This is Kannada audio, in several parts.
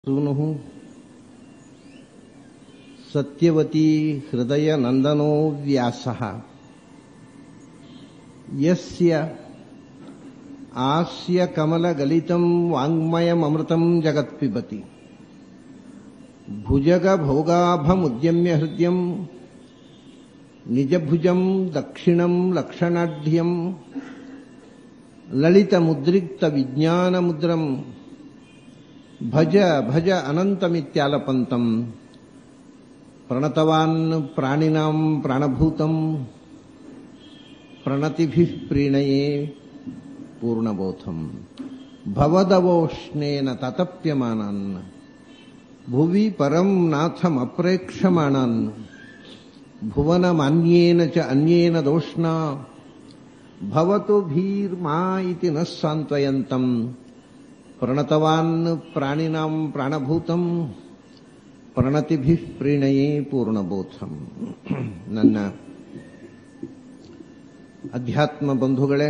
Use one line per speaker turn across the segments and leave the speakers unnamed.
सूनुः सत्यवती हृदयनन्दनो व्यासः यस्य आस्य कमलगलितं वाङ्मयममृतं जगत्पिबति भुजगभोगाभमुद्यम्य हृद्यं निजभुजं दक्षिणं लक्षणाढ्यं ललितमुद्रिक्तविज्ञानमुद्रम् ಭಜ ಭಜ ಅನಂತಮಿತ್ಯಾಲಪಂತಂ ಪ್ರಣತವಾನ್ ಪ್ರಾಣಿನಾಂ ಪ್ರಾಣಭೂತಂ ಪ್ರಣತಿಭಿಃ ಪ್ರೀಣಯೇ ಪೂರ್ಣಬೋಧಂ ಭವದವೋಷ್ಣೇನ ತತಪ್ಯಮಾನಾನ್ ಭುವಿ ಪರಂ ನಾಥಮಪ್ರೇಕ್ಷಮಾಣಾನ್ ಭುವನಮಾನ್ಯೇನ ಚ ಅನ್ಯೇನ ದೋಷ್ಣಾ ಭವತು ಭೀರ್ಮಾ ಇತಿ ನ ಸಾಂತ್ವಯಂತಂ ಪ್ರಣತವಾನ್ ಪ್ರಾಣಿನಾಂ ಪ್ರಾಣಭೂತಂ ಪ್ರಣತಿಭಿ ಪ್ರೀಣಯೇ ಪೂರ್ಣಬೋಧಂ ನನ್ನ ಅಧ್ಯಾತ್ಮ ಬಂಧುಗಳೇ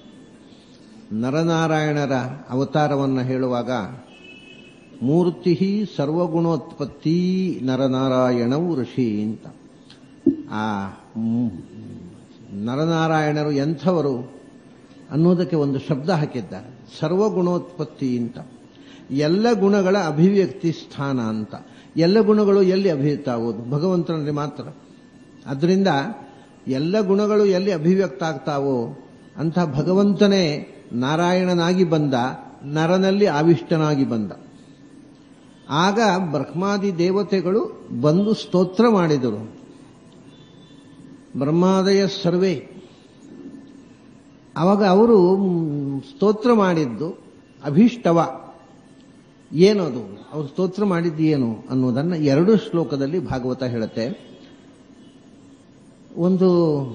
ನರನಾರಾಯಣರ ಅವತಾರವನ್ನು ಹೇಳುವಾಗ ಮೂರ್ತಿ ಸರ್ವಗುಣೋತ್ಪತ್ತಿ ನರನಾರಾಯಣವು ಋಷಿ ಅಂತ ಆ ನರನಾರಾಯಣರು ಎಂಥವರು ಅನ್ನೋದಕ್ಕೆ ಒಂದು ಶಬ್ದ ಹಾಕಿದ್ದಾರೆ ಸರ್ವಗುಣೋತ್ಪತ್ತಿ ಅಂತ ಎಲ್ಲ ಗುಣಗಳ ಅಭಿವ್ಯಕ್ತಿ ಸ್ಥಾನ ಅಂತ ಎಲ್ಲ ಗುಣಗಳು ಎಲ್ಲಿ ಅಭಿವ್ಯಕ್ತ ಆಗೋದು ಭಗವಂತನಲ್ಲಿ ಮಾತ್ರ ಅದರಿಂದ ಎಲ್ಲ ಗುಣಗಳು ಎಲ್ಲಿ ಅಭಿವ್ಯಕ್ತ ಆಗ್ತಾವೋ ಅಂಥ ಭಗವಂತನೇ ನಾರಾಯಣನಾಗಿ ಬಂದ ನರನಲ್ಲಿ ಆವಿಷ್ಟನಾಗಿ ಬಂದ ಆಗ ಬ್ರಹ್ಮಾದಿ ದೇವತೆಗಳು ಬಂದು ಸ್ತೋತ್ರ ಮಾಡಿದರು ಬ್ರಹ್ಮಾದಯ ಸರ್ವೇ ಅವಾಗ ಅವರು ಸ್ತೋತ್ರ ಮಾಡಿದ್ದು ಅಭೀಷ್ಟವ ಏನದು ಅವರು ಸ್ತೋತ್ರ ಮಾಡಿದ್ದು ಏನು ಅನ್ನೋದನ್ನು ಎರಡು ಶ್ಲೋಕದಲ್ಲಿ ಭಾಗವತ ಹೇಳುತ್ತೆ ಒಂದು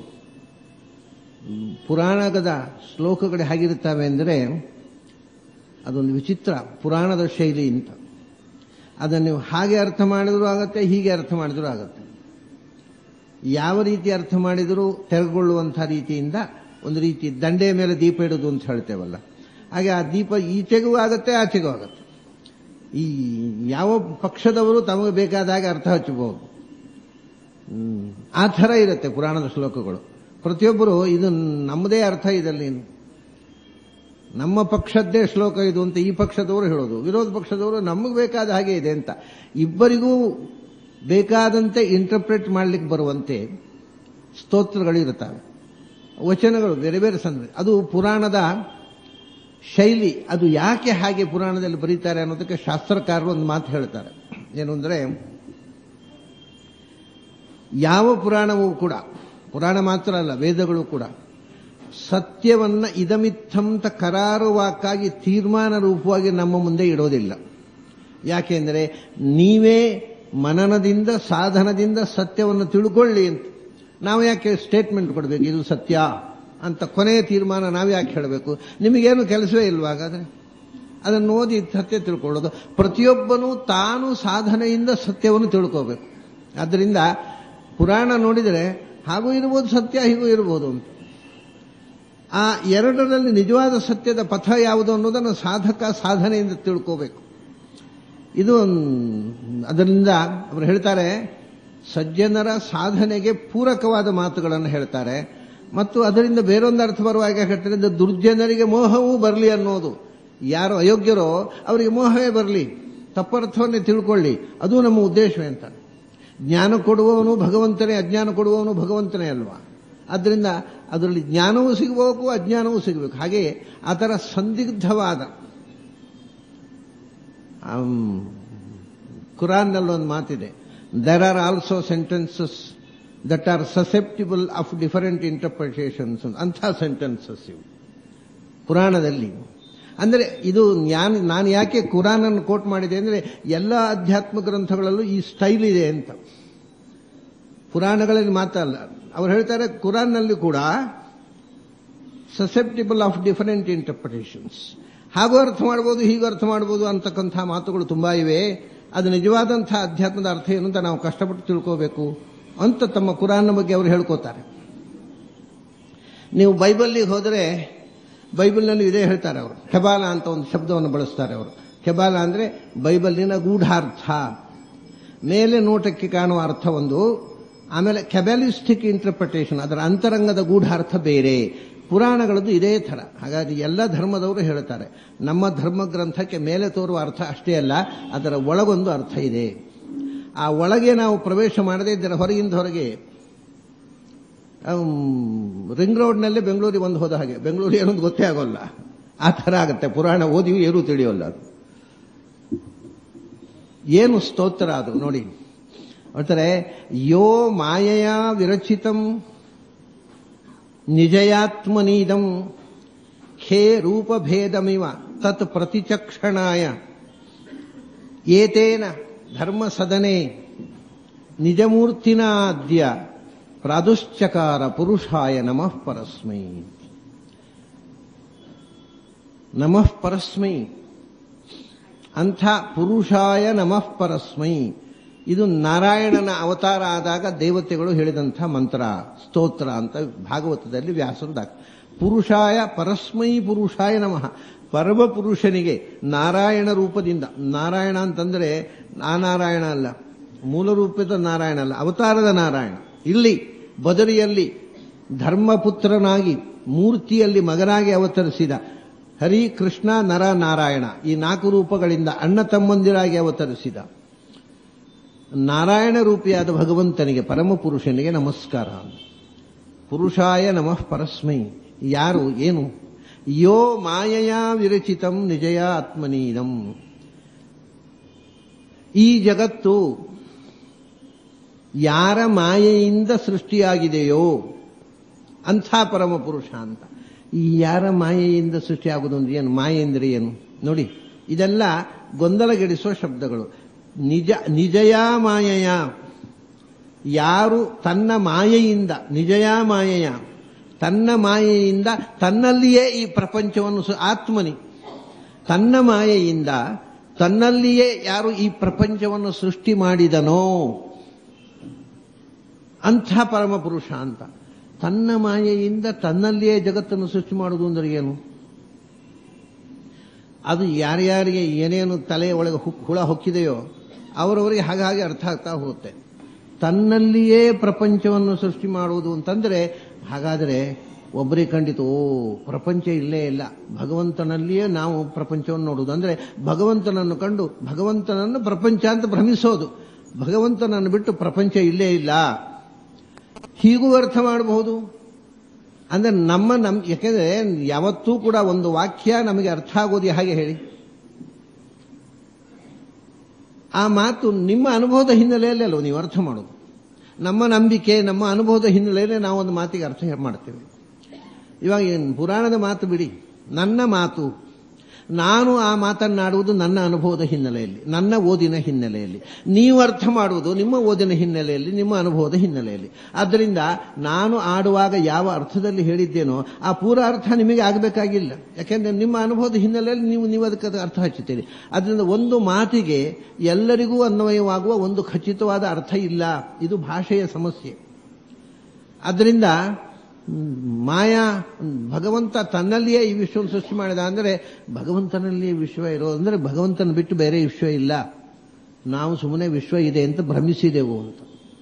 ಪುರಾಣದ ಶ್ಲೋಕಗಳು ಹೇಗಿರುತ್ತವೆ ಅಂದರೆ ಅದೊಂದು ವಿಚಿತ್ರ ಪುರಾಣದ ಶೈಲಿ ಅಂತ ಅದನ್ನು ನೀವು ಹಾಗೆ ಅರ್ಥ ಮಾಡಿದರೂ ಆಗತ್ತೆ ಹೀಗೆ ಅರ್ಥ ಮಾಡಿದರೂ ಆಗತ್ತೆ ಯಾವ ರೀತಿ ಅರ್ಥ ಮಾಡಿದರೂ ತೆರಗೊಳ್ಳುವಂಥ ರೀತಿಯಿಂದ ಒಂದು ರೀತಿ ದಂಡೆಯ ಮೇಲೆ ದೀಪ ಇಡೋದು ಅಂತ ಹೇಳ್ತೇವಲ್ಲ ಹಾಗೆ ಆ ದೀಪ ಈಚೆಗೂ ಆಗತ್ತೆ ಆಚೆಗೂ ಆಗತ್ತೆ ಈ ಯಾವ ಪಕ್ಷದವರು ತಮಗೆ ಬೇಕಾದಾಗ ಅರ್ಥ ಹಚ್ಚಬಹುದು ಆ ಥರ ಇರುತ್ತೆ ಪುರಾಣದ ಶ್ಲೋಕಗಳು ಪ್ರತಿಯೊಬ್ಬರು ಇದು ನಮ್ಮದೇ ಅರ್ಥ ಇದರಲ್ಲಿ ನಮ್ಮ ಪಕ್ಷದ್ದೇ ಶ್ಲೋಕ ಇದು ಅಂತ ಈ ಪಕ್ಷದವರು ಹೇಳೋದು ವಿರೋಧ ಪಕ್ಷದವರು ನಮಗೆ ಬೇಕಾದ ಹಾಗೆ ಇದೆ ಅಂತ ಇಬ್ಬರಿಗೂ ಬೇಕಾದಂತೆ ಇಂಟರ್ಪ್ರೆಟ್ ಮಾಡಲಿಕ್ಕೆ ಬರುವಂತೆ ಸ್ತೋತ್ರಗಳಿರುತ್ತವೆ ವಚನಗಳು ಬೇರೆ ಬೇರೆ ಸಂದರ್ಭ ಅದು ಪುರಾಣದ ಶೈಲಿ ಅದು ಯಾಕೆ ಹಾಗೆ ಪುರಾಣದಲ್ಲಿ ಬರೀತಾರೆ ಅನ್ನೋದಕ್ಕೆ ಶಾಸ್ತ್ರಕಾರರು ಒಂದು ಮಾತು ಹೇಳ್ತಾರೆ ಏನು ಅಂದರೆ ಯಾವ ಪುರಾಣವೂ ಕೂಡ ಪುರಾಣ ಮಾತ್ರ ಅಲ್ಲ ವೇದಗಳು ಕೂಡ ಸತ್ಯವನ್ನ ಇದಮಿತ್ತಂತ ಕರಾರುವಾಕ್ಕಾಗಿ ತೀರ್ಮಾನ ರೂಪವಾಗಿ ನಮ್ಮ ಮುಂದೆ ಇಡೋದಿಲ್ಲ ಯಾಕೆಂದರೆ ನೀವೇ ಮನನದಿಂದ ಸಾಧನದಿಂದ ಸತ್ಯವನ್ನು ತಿಳ್ಕೊಳ್ಳಿ ಅಂತ ನಾವು ಯಾಕೆ ಸ್ಟೇಟ್ಮೆಂಟ್ ಕೊಡಬೇಕು ಇದು ಸತ್ಯ ಅಂತ ಕೊನೆಯ ತೀರ್ಮಾನ ನಾವು ಯಾಕೆ ಹೇಳಬೇಕು ನಿಮಗೇನು ಕೆಲಸವೇ ಇಲ್ವಾ ಹಾಗಾದ್ರೆ ಅದನ್ನು ಓದಿ ಸತ್ಯ ತಿಳ್ಕೊಳ್ಳೋದು ಪ್ರತಿಯೊಬ್ಬನೂ ತಾನು ಸಾಧನೆಯಿಂದ ಸತ್ಯವನ್ನು ತಿಳ್ಕೋಬೇಕು ಆದ್ದರಿಂದ ಪುರಾಣ ನೋಡಿದರೆ ಹಾಗೂ ಇರ್ಬೋದು ಸತ್ಯ ಹೀಗೂ ಇರ್ಬೋದು ಅಂತ ಆ ಎರಡರಲ್ಲಿ ನಿಜವಾದ ಸತ್ಯದ ಪಥ ಯಾವುದು ಅನ್ನೋದನ್ನು ಸಾಧಕ ಸಾಧನೆಯಿಂದ ತಿಳ್ಕೋಬೇಕು ಇದು ಅದರಿಂದ ಅವರು ಹೇಳ್ತಾರೆ ಸಜ್ಜನರ ಸಾಧನೆಗೆ ಪೂರಕವಾದ ಮಾತುಗಳನ್ನು ಹೇಳ್ತಾರೆ ಮತ್ತು ಅದರಿಂದ ಬೇರೊಂದು ಅರ್ಥ ಬರುವಾಗ ಹೇಳ್ತಾರೆ ದುರ್ಜನರಿಗೆ ಮೋಹವೂ ಬರಲಿ ಅನ್ನೋದು ಯಾರು ಅಯೋಗ್ಯರೋ ಅವರಿಗೆ ಮೋಹವೇ ಬರಲಿ ತಪ್ಪರ್ಥವನ್ನೇ ತಿಳ್ಕೊಳ್ಳಿ ಅದು ನಮ್ಮ ಉದ್ದೇಶವೇ ಅಂತ ಜ್ಞಾನ ಕೊಡುವವನು ಭಗವಂತನೇ ಅಜ್ಞಾನ ಕೊಡುವವನು ಭಗವಂತನೇ ಅಲ್ವಾ ಆದ್ದರಿಂದ ಅದರಲ್ಲಿ ಜ್ಞಾನವೂ ಸಿಗಬೇಕು ಅಜ್ಞಾನವೂ ಸಿಗಬೇಕು ಹಾಗೆ ಆ ಥರ ಸಂದಿಗ್ಧವಾದ ಕುರಾನ್ನಲ್ಲಿ ಒಂದು ಮಾತಿದೆ there are also sentences that are susceptible of different interpretations ಅಂಥ ಸೆಂಟೆನ್ಸಸ್ ಇವು ಪುರಾಣದಲ್ಲಿ ಅಂದರೆ ಇದು ಜ್ಞಾನ ನಾನು ಯಾಕೆ ಕುರಾನನ್ನು ಕೋಟ್ ಮಾಡಿದೆ ಅಂದರೆ ಎಲ್ಲ ಅಧ್ಯಾತ್ಮ ಗ್ರಂಥಗಳಲ್ಲೂ ಈ ಸ್ಟೈಲ್ ಇದೆ ಅಂತ ಪುರಾಣಗಳಲ್ಲಿ ಮಾತಲ್ಲ ಅವ್ರು ಹೇಳ್ತಾರೆ ಕುರಾನ್ನಲ್ಲಿ ಕೂಡ ಸಸೆಪ್ಟಿಬಲ್ ಆಫ್ ಡಿಫರೆಂಟ್ ಇಂಟರ್ಪ್ರಿಟೇಷನ್ಸ್ ಹಾಗೂ ಅರ್ಥ ಮಾಡ್ಬೋದು ಹೀಗೂ ಅರ್ಥ ಮಾಡ್ಬೋದು ಅಂತಕ್ಕಂಥ ಮಾತುಗಳು ತುಂಬಾ ಇವೆ ಅದು ನಿಜವಾದಂಥ ಅಧ್ಯಾತ್ಮದ ಅರ್ಥ ಏನು ಅಂತ ನಾವು ಕಷ್ಟಪಟ್ಟು ತಿಳ್ಕೋಬೇಕು ಅಂತ ತಮ್ಮ ಕುರಾನ್ನ ಬಗ್ಗೆ ಅವರು ಹೇಳ್ಕೋತಾರೆ ನೀವು ಬೈಬಲ್ಲಿಗೆ ಹೋದರೆ ಬೈಬಲ್ನಲ್ಲಿ ಇದೇ ಹೇಳ್ತಾರೆ ಅವರು ಕೆಬಾಲ ಅಂತ ಒಂದು ಶಬ್ದವನ್ನು ಬಳಸ್ತಾರೆ ಅವರು ಕೆಬಾಲ ಅಂದ್ರೆ ಬೈಬಲಿನ ಗೂಢಾರ್ಥ ಮೇಲೆ ನೋಟಕ್ಕೆ ಕಾಣುವ ಅರ್ಥ ಒಂದು ಆಮೇಲೆ ಕೆಬಲಿಸ್ಟಿಕ್ ಇಂಟರ್ಪ್ರಿಟೇಷನ್ ಅದರ ಅಂತರಂಗದ ಗೂಢಾರ್ಥ ಬೇರೆ ಪುರಾಣಗಳದ್ದು ಇದೇ ಥರ ಹಾಗಾಗಿ ಎಲ್ಲ ಧರ್ಮದವರು ಹೇಳ್ತಾರೆ ನಮ್ಮ ಧರ್ಮ ಗ್ರಂಥಕ್ಕೆ ಮೇಲೆ ತೋರುವ ಅರ್ಥ ಅಷ್ಟೇ ಅಲ್ಲ ಅದರ ಒಳಗೊಂದು ಅರ್ಥ ಇದೆ ಆ ಒಳಗೆ ನಾವು ಪ್ರವೇಶ ಮಾಡದೇ ಇದ್ದರೆ ಹೊರಗಿಂದ ಹೊರಗೆ ರಿಂಗ್ ರೋಡ್ನಲ್ಲಿ ಬೆಂಗಳೂರಿಗೆ ಒಂದು ಹೋದ ಹಾಗೆ ಬೆಂಗಳೂರು ಏನೊಂದು ಗೊತ್ತೇ ಆಗೋಲ್ಲ ಆ ಥರ ಆಗುತ್ತೆ ಪುರಾಣ ಓದಿಯೂ ಏನೂ ತಿಳಿಯೋಲ್ಲ ಅದು ಏನು ಸ್ತೋತ್ರ ಅದು ನೋಡಿ ಹೇಳ್ತಾರೆ ಯೋ ಮಾಯೆಯ ವಿರಚಿತಂ ನಿಜಯಾತ್ಮನೀದಂ ಖೇ ರೂಪಭೇದಮಿವ ತತ್ ಪ್ರತಿಚಕ್ಷಣಾಯ ಏತೇನ ಧರ್ಮಸದನೆ ನಿಜಮೂರ್ತಿನಾದ್ಯ ಪ್ರಾದುಶ್ಚಕಾರ ಪುರುಷಾಯ ನಮಃ ಪರಸ್ಮೈ ನಮಃ ಪರಸ್ಮೈ ಅಂಥ ಪುರುಷಾಯ ನಮಃ ಪರಸ್ಮೈ ಇದು ನಾರಾಯಣನ ಅವತಾರ ಆದಾಗ ದೇವತೆಗಳು ಹೇಳಿದಂಥ ಮಂತ್ರ ಸ್ತೋತ್ರ ಅಂತ ಭಾಗವತದಲ್ಲಿ ವ್ಯಾಸರು ದಾಖ ಪುರುಷಾಯ ಪರಸ್ಮೈ ಪುರುಷಾಯ ನಮಃ ಪರಮ ಪುರುಷನಿಗೆ ನಾರಾಯಣ ರೂಪದಿಂದ ನಾರಾಯಣ ಅಂತಂದ್ರೆ ಆ ನಾರಾಯಣ ಅಲ್ಲ ಮೂಲ ರೂಪದ ನಾರಾಯಣ ಅಲ್ಲ ಅವತಾರದ ನಾರಾಯಣ ಇಲ್ಲಿ ಬದರಿಯಲ್ಲಿ ಧರ್ಮಪುತ್ರನಾಗಿ ಮೂರ್ತಿಯಲ್ಲಿ ಮಗನಾಗಿ ಅವತರಿಸಿದ ಹರಿ ಕೃಷ್ಣ ನರ ನಾರಾಯಣ ಈ ನಾಲ್ಕು ರೂಪಗಳಿಂದ ಅಣ್ಣ ತಮ್ಮಂದಿರಾಗಿ ಅವತರಿಸಿದ ನಾರಾಯಣ ರೂಪಿಯಾದ ಭಗವಂತನಿಗೆ ಪರಮ ಪುರುಷನಿಗೆ ನಮಸ್ಕಾರ ಪುರುಷಾಯ ನಮಃ ಪರಸ್ಮೈ ಯಾರು ಏನು ಯೋ ಮಾಯೆಯ ವಿರಚಿತಂ ನಿಜಯ ಆತ್ಮನೀನಂ ಈ ಜಗತ್ತು ಯಾರ ಮಾಯೆಯಿಂದ ಸೃಷ್ಟಿಯಾಗಿದೆಯೋ ಅಂಥ ಪರಮ ಪುರುಷ ಅಂತ ಈ ಯಾರ ಮಾಯೆಯಿಂದ ಸೃಷ್ಟಿಯಾಗುವುದು ಅಂದ್ರೆ ಏನು ಮಾಯೆ ಅಂದ್ರೆ ಏನು ನೋಡಿ ಇದೆಲ್ಲ ಗೊಂದಲಗೆಡಿಸುವ ಶಬ್ದಗಳು ನಿಜ ನಿಜಯ ಮಾಯೆಯ ಯಾರು ತನ್ನ ಮಾಯೆಯಿಂದ ನಿಜಯ ಮಾಯೆಯ ತನ್ನ ಮಾಯೆಯಿಂದ ತನ್ನಲ್ಲಿಯೇ ಈ ಪ್ರಪಂಚವನ್ನು ಆತ್ಮನಿ ತನ್ನ ಮಾಯೆಯಿಂದ ತನ್ನಲ್ಲಿಯೇ ಯಾರು ಈ ಪ್ರಪಂಚವನ್ನು ಸೃಷ್ಟಿ ಮಾಡಿದನೋ ಅಂಥ ಪರಮ ಪುರುಷ ಅಂತ ತನ್ನ ಮಾಯೆಯಿಂದ ತನ್ನಲ್ಲಿಯೇ ಜಗತ್ತನ್ನು ಸೃಷ್ಟಿ ಮಾಡುವುದು ಅಂದ್ರೆ ಏನು ಅದು ಯಾರ್ಯಾರಿಗೆ ಏನೇನು ತಲೆಯ ಒಳಗೆ ಹುಳ ಹೊಕ್ಕಿದೆಯೋ ಅವರವರಿಗೆ ಹಾಗಾಗಿ ಅರ್ಥ ಆಗ್ತಾ ಹೋಗುತ್ತೆ ತನ್ನಲ್ಲಿಯೇ ಪ್ರಪಂಚವನ್ನು ಸೃಷ್ಟಿ ಮಾಡುವುದು ಅಂತಂದ್ರೆ ಹಾಗಾದರೆ ಒಬ್ಬರಿಗೆ ಖಂಡಿತ ಓ ಪ್ರಪಂಚ ಇಲ್ಲೇ ಇಲ್ಲ ಭಗವಂತನಲ್ಲಿಯೇ ನಾವು ಪ್ರಪಂಚವನ್ನು ನೋಡುವುದು ಅಂದ್ರೆ ಭಗವಂತನನ್ನು ಕಂಡು ಭಗವಂತನನ್ನು ಪ್ರಪಂಚ ಅಂತ ಭ್ರಮಿಸೋದು ಭಗವಂತನನ್ನು ಬಿಟ್ಟು ಪ್ರಪಂಚ ಇಲ್ಲೇ ಇಲ್ಲ ಹೀಗೂ ಅರ್ಥ ಮಾಡಬಹುದು ಅಂದ್ರೆ ನಮ್ಮ ನಮ್ ಯಾಕೆಂದ್ರೆ ಯಾವತ್ತೂ ಕೂಡ ಒಂದು ವಾಕ್ಯ ನಮಗೆ ಅರ್ಥ ಆಗೋದು ಹಾಗೆ ಹೇಳಿ ಆ ಮಾತು ನಿಮ್ಮ ಅನುಭವದ ಹಿನ್ನೆಲೆಯಲ್ಲಿ ಅಲ್ವ ನೀವು ಅರ್ಥ ಮಾಡೋದು ನಮ್ಮ ನಂಬಿಕೆ ನಮ್ಮ ಅನುಭವದ ಹಿನ್ನೆಲೆಯಲ್ಲಿ ನಾವು ಒಂದು ಮಾತಿಗೆ ಅರ್ಥ ಮಾಡ್ತೇವೆ ಇವಾಗ ಏನು ಪುರಾಣದ ಮಾತು ಬಿಡಿ ನನ್ನ ಮಾತು ನಾನು ಆ ಮಾತನ್ನಾಡುವುದು ನನ್ನ ಅನುಭವದ ಹಿನ್ನೆಲೆಯಲ್ಲಿ ನನ್ನ ಓದಿನ ಹಿನ್ನೆಲೆಯಲ್ಲಿ ನೀವು ಅರ್ಥ ಮಾಡುವುದು ನಿಮ್ಮ ಓದಿನ ಹಿನ್ನೆಲೆಯಲ್ಲಿ ನಿಮ್ಮ ಅನುಭವದ ಹಿನ್ನೆಲೆಯಲ್ಲಿ ಆದ್ದರಿಂದ ನಾನು ಆಡುವಾಗ ಯಾವ ಅರ್ಥದಲ್ಲಿ ಹೇಳಿದ್ದೇನೋ ಆ ಪೂರ ಅರ್ಥ ನಿಮಗೆ ಆಗಬೇಕಾಗಿಲ್ಲ ಯಾಕೆಂದ್ರೆ ನಿಮ್ಮ ಅನುಭವದ ಹಿನ್ನೆಲೆಯಲ್ಲಿ ನೀವು ನೀವು ಅದಕ್ಕೆ ಅರ್ಥ ಹಚ್ಚುತ್ತೀರಿ ಅದರಿಂದ ಒಂದು ಮಾತಿಗೆ ಎಲ್ಲರಿಗೂ ಅನ್ವಯವಾಗುವ ಒಂದು ಖಚಿತವಾದ ಅರ್ಥ ಇಲ್ಲ ಇದು ಭಾಷೆಯ ಸಮಸ್ಯೆ ಅದರಿಂದ ಮಾಯಾ ಭಗವಂತ ತನ್ನಲ್ಲಿಯೇ ಈ ವಿಶ್ವವನ್ನು ಸೃಷ್ಟಿ ಮಾಡಿದ ಅಂದರೆ ಭಗವಂತನಲ್ಲಿಯೇ ವಿಶ್ವ ಇರೋ ಅಂದರೆ ಭಗವಂತನ ಬಿಟ್ಟು ಬೇರೆ ವಿಶ್ವ ಇಲ್ಲ ನಾವು ಸುಮ್ಮನೆ ವಿಶ್ವ ಇದೆ ಅಂತ ಭ್ರಮಿಸಿದೆವು ಅಂತ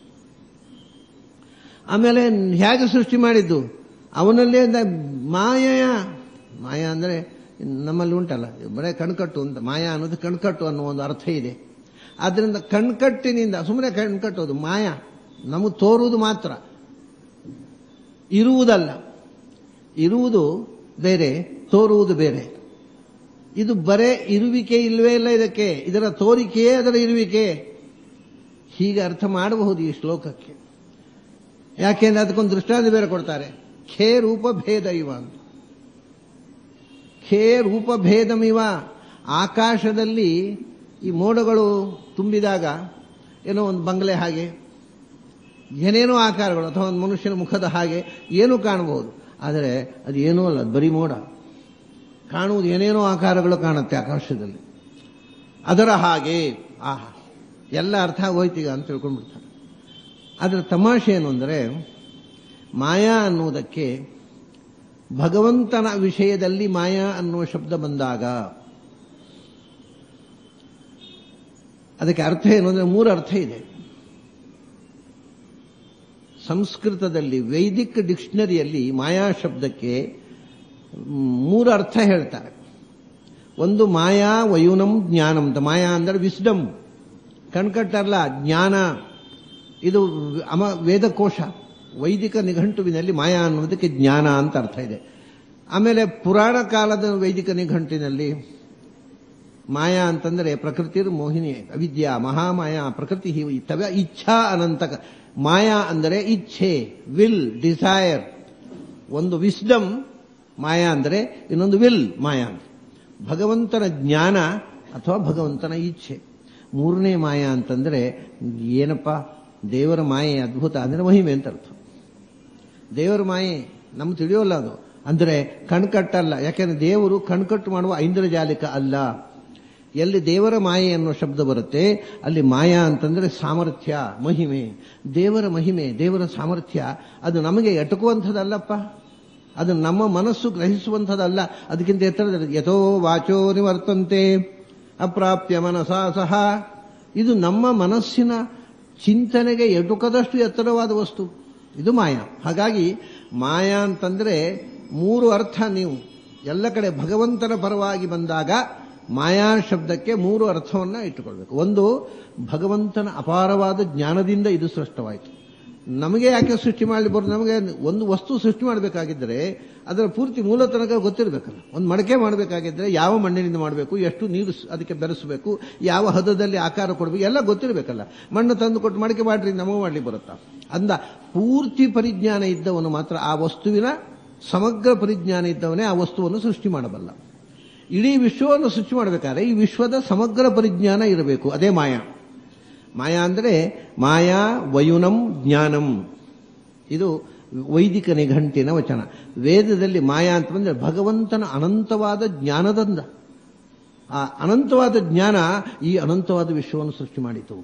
ಆಮೇಲೆ ಹೇಗೆ ಸೃಷ್ಟಿ ಮಾಡಿದ್ದು ಅವನಲ್ಲೇ ಮಾಯಯ ಮಾಯಾ ಅಂದರೆ ನಮ್ಮಲ್ಲಿ ಉಂಟಲ್ಲ ಬರೇ ಕಣ್ಕಟ್ಟು ಅಂತ ಮಾಯಾ ಅನ್ನೋದು ಕಣ್ಕಟ್ಟು ಅನ್ನೋ ಒಂದು ಅರ್ಥ ಇದೆ ಆದ್ದರಿಂದ ಕಣ್ಕಟ್ಟಿನಿಂದ ಸುಮ್ಮನೆ ಕಣ್ಕಟ್ಟೋದು ಮಾಯಾ ನಮಗೆ ತೋರುವುದು ಮಾತ್ರ ಇರುವುದಲ್ಲ ಇರುವುದು ಬೇರೆ ತೋರುವುದು ಬೇರೆ ಇದು ಬರೇ ಇರುವಿಕೆ ಇಲ್ವೇ ಇಲ್ಲ ಇದಕ್ಕೆ ಇದರ ತೋರಿಕೆಯೇ ಅದರ ಇರುವಿಕೆ ಹೀಗೆ ಅರ್ಥ ಮಾಡಬಹುದು ಈ ಶ್ಲೋಕಕ್ಕೆ ಯಾಕೆಂದ್ರೆ ಅದಕ್ಕೊಂದು ದೃಷ್ಟಾಂತ ಬೇರೆ ಕೊಡ್ತಾರೆ ಖೇ ರೂಪ ಭೇದ ಇವ ಅಂತ ಖೇ ರೂಪ ಭೇದಮಿವ ಆಕಾಶದಲ್ಲಿ ಈ ಮೋಡಗಳು ತುಂಬಿದಾಗ ಏನೋ ಒಂದು ಬಂಗಲೆ ಹಾಗೆ ಏನೇನೋ ಆಕಾರಗಳು ಅಥವಾ ಒಂದು ಮನುಷ್ಯನ ಮುಖದ ಹಾಗೆ ಏನೂ ಕಾಣಬಹುದು ಆದರೆ ಅದು ಏನೂ ಅಲ್ಲ ಬರೀ ಮೋಡ ಕಾಣುವುದು ಏನೇನೋ ಆಕಾರಗಳು ಕಾಣುತ್ತೆ ಆಕಾಶದಲ್ಲಿ ಅದರ ಹಾಗೆ ಆಹಾ ಎಲ್ಲ ಅರ್ಥ ಆಗೋಯ್ತೀಗ ಅಂತ ತಿಳ್ಕೊಂಡ್ಬಿಡ್ತಾರೆ ಅದರ ತಮಾಷೆ ಏನು ಅಂದರೆ ಮಾಯಾ ಅನ್ನುವುದಕ್ಕೆ ಭಗವಂತನ ವಿಷಯದಲ್ಲಿ ಮಾಯಾ ಅನ್ನುವ ಶಬ್ದ ಬಂದಾಗ ಅದಕ್ಕೆ ಅರ್ಥ ಏನು ಅಂದ್ರೆ ಮೂರು ಅರ್ಥ ಇದೆ ಸಂಸ್ಕೃತದಲ್ಲಿ ವೈದಿಕ್ ಡಿಕ್ಷನರಿಯಲ್ಲಿ ಮಾಯಾ ಶಬ್ದಕ್ಕೆ ಮೂರು ಅರ್ಥ ಹೇಳ್ತಾರೆ ಒಂದು ಮಾಯಾ ವಯುನಂ ಜ್ಞಾನಂ ಅಂತ ಮಾಯಾ ಅಂದರೆ ವಿಸ್ಡಮ್ ಕಣ್ಕಟ್ಟಲ್ಲ ಜ್ಞಾನ ಇದು ಅಮ ವೇದಕೋಶ ವೈದಿಕ ನಿಘಂಟುವಿನಲ್ಲಿ ಮಾಯಾ ಅನ್ನೋದಕ್ಕೆ ಜ್ಞಾನ ಅಂತ ಅರ್ಥ ಇದೆ ಆಮೇಲೆ ಪುರಾಣ ಕಾಲದ ವೈದಿಕ ನಿಘಂಟಿನಲ್ಲಿ ಮಾಯಾ ಅಂತಂದ್ರೆ ಪ್ರಕೃತಿ ಮೋಹಿನಿ ಅವಿದ್ಯಾ ಮಹಾಮಾಯಾ ಪ್ರಕೃತಿ ತವ ಇಚ್ಛಾ ಅನಂತ ಮಾಯಾ ಅಂದರೆ ಇಚ್ಛೆ ವಿಲ್ ಡಿಸೈರ್ ಒಂದು ವಿಸ್ಡಮ್ ಮಾಯಾ ಅಂದರೆ ಇನ್ನೊಂದು ವಿಲ್ ಮಾಯಾ ಅಂತ ಭಗವಂತನ ಜ್ಞಾನ ಅಥವಾ ಭಗವಂತನ ಇಚ್ಛೆ ಮೂರನೇ ಮಾಯಾ ಅಂತಂದ್ರೆ ಏನಪ್ಪ ದೇವರ ಮಾಯೆ ಅದ್ಭುತ ಅಂದ್ರೆ ಮಹಿಮೆ ಅಂತ ಅರ್ಥ ದೇವರ ಮಾಯೆ ನಮ್ಗೆ ತಿಳಿಯೋಲ್ಲ ಅದು ಅಂದ್ರೆ ಕಣ್ಕಟ್ಟಲ್ಲ ಯಾಕೆಂದ್ರೆ ದೇವರು ಕಣ್ಕಟ್ಟು ಮಾಡುವ ಐಂದ್ರಜಾಲಿಕ ಅಲ್ಲ ಎಲ್ಲಿ ದೇವರ ಮಾಯೆ ಅನ್ನೋ ಶಬ್ದ ಬರುತ್ತೆ ಅಲ್ಲಿ ಮಾಯಾ ಅಂತಂದ್ರೆ ಸಾಮರ್ಥ್ಯ ಮಹಿಮೆ ದೇವರ ಮಹಿಮೆ ದೇವರ ಸಾಮರ್ಥ್ಯ ಅದು ನಮಗೆ ಎಟಕುವಂಥದ್ದಲ್ಲಪ್ಪ ಅದು ನಮ್ಮ ಮನಸ್ಸು ಗ್ರಹಿಸುವಂಥದ್ದಲ್ಲ ಅದಕ್ಕಿಂತ ಎತ್ತರದಲ್ಲಿ ಯಥೋ ವಾಚೋ ನಿವರ್ತಂತೆ ಅಪ್ರಾಪ್ಯ ಮನಸಾ ಸಹ ಇದು ನಮ್ಮ ಮನಸ್ಸಿನ ಚಿಂತನೆಗೆ ಎಟುಕದಷ್ಟು ಎತ್ತರವಾದ ವಸ್ತು ಇದು ಮಾಯಾ ಹಾಗಾಗಿ ಮಾಯಾ ಅಂತಂದ್ರೆ ಮೂರು ಅರ್ಥ ನೀವು ಎಲ್ಲ ಕಡೆ ಭಗವಂತನ ಪರವಾಗಿ ಬಂದಾಗ ಮಾಯಾ ಶಬ್ದಕ್ಕೆ ಮೂರು ಅರ್ಥವನ್ನ ಇಟ್ಟುಕೊಳ್ಬೇಕು ಒಂದು ಭಗವಂತನ ಅಪಾರವಾದ ಜ್ಞಾನದಿಂದ ಇದು ಸೃಷ್ಟವಾಯಿತು ನಮಗೆ ಯಾಕೆ ಸೃಷ್ಟಿ ಮಾಡಲಿ ಬರೋದು ನಮಗೆ ಒಂದು ವಸ್ತು ಸೃಷ್ಟಿ ಮಾಡಬೇಕಾಗಿದ್ದರೆ ಅದರ ಪೂರ್ತಿ ಮೂಲ ತನಕ ಗೊತ್ತಿರಬೇಕಲ್ಲ ಒಂದು ಮಡಕೆ ಮಾಡಬೇಕಾಗಿದ್ದರೆ ಯಾವ ಮಣ್ಣಿನಿಂದ ಮಾಡಬೇಕು ಎಷ್ಟು ನೀರು ಅದಕ್ಕೆ ಬೆರೆಸಬೇಕು ಯಾವ ಹದದಲ್ಲಿ ಆಕಾರ ಕೊಡಬೇಕು ಎಲ್ಲ ಗೊತ್ತಿರಬೇಕಲ್ಲ ಮಣ್ಣು ತಂದು ಕೊಟ್ಟು ಮಡಕೆ ಮಾಡ್ರಿ ನಮಗೆ ಮಾಡ್ಲಿಕ್ಕೆ ಬರುತ್ತಾ ಅಂದ ಪೂರ್ತಿ ಪರಿಜ್ಞಾನ ಇದ್ದವನು ಮಾತ್ರ ಆ ವಸ್ತುವಿನ ಸಮಗ್ರ ಪರಿಜ್ಞಾನ ಇದ್ದವನೇ ಆ ವಸ್ತುವನ್ನು ಸೃಷ್ಟಿ ಮಾಡಬಲ್ಲ ಇಡೀ ವಿಶ್ವವನ್ನು ಸೃಷ್ಟಿ ಮಾಡಬೇಕಾದ್ರೆ ಈ ವಿಶ್ವದ ಸಮಗ್ರ ಪರಿಜ್ಞಾನ ಇರಬೇಕು ಅದೇ ಮಾಯಾ ಮಾಯಾ ಅಂದರೆ ಮಾಯಾ ವಯುನಂ ಜ್ಞಾನಂ ಇದು ವೈದಿಕ ನಿಘಂಟಿನ ವಚನ ವೇದದಲ್ಲಿ ಮಾಯಾ ಅಂತ ಬಂದ್ರೆ ಭಗವಂತನ ಅನಂತವಾದ ಜ್ಞಾನದಂದ ಆ ಅನಂತವಾದ ಜ್ಞಾನ ಈ ಅನಂತವಾದ ವಿಶ್ವವನ್ನು ಸೃಷ್ಟಿ ಮಾಡಿತು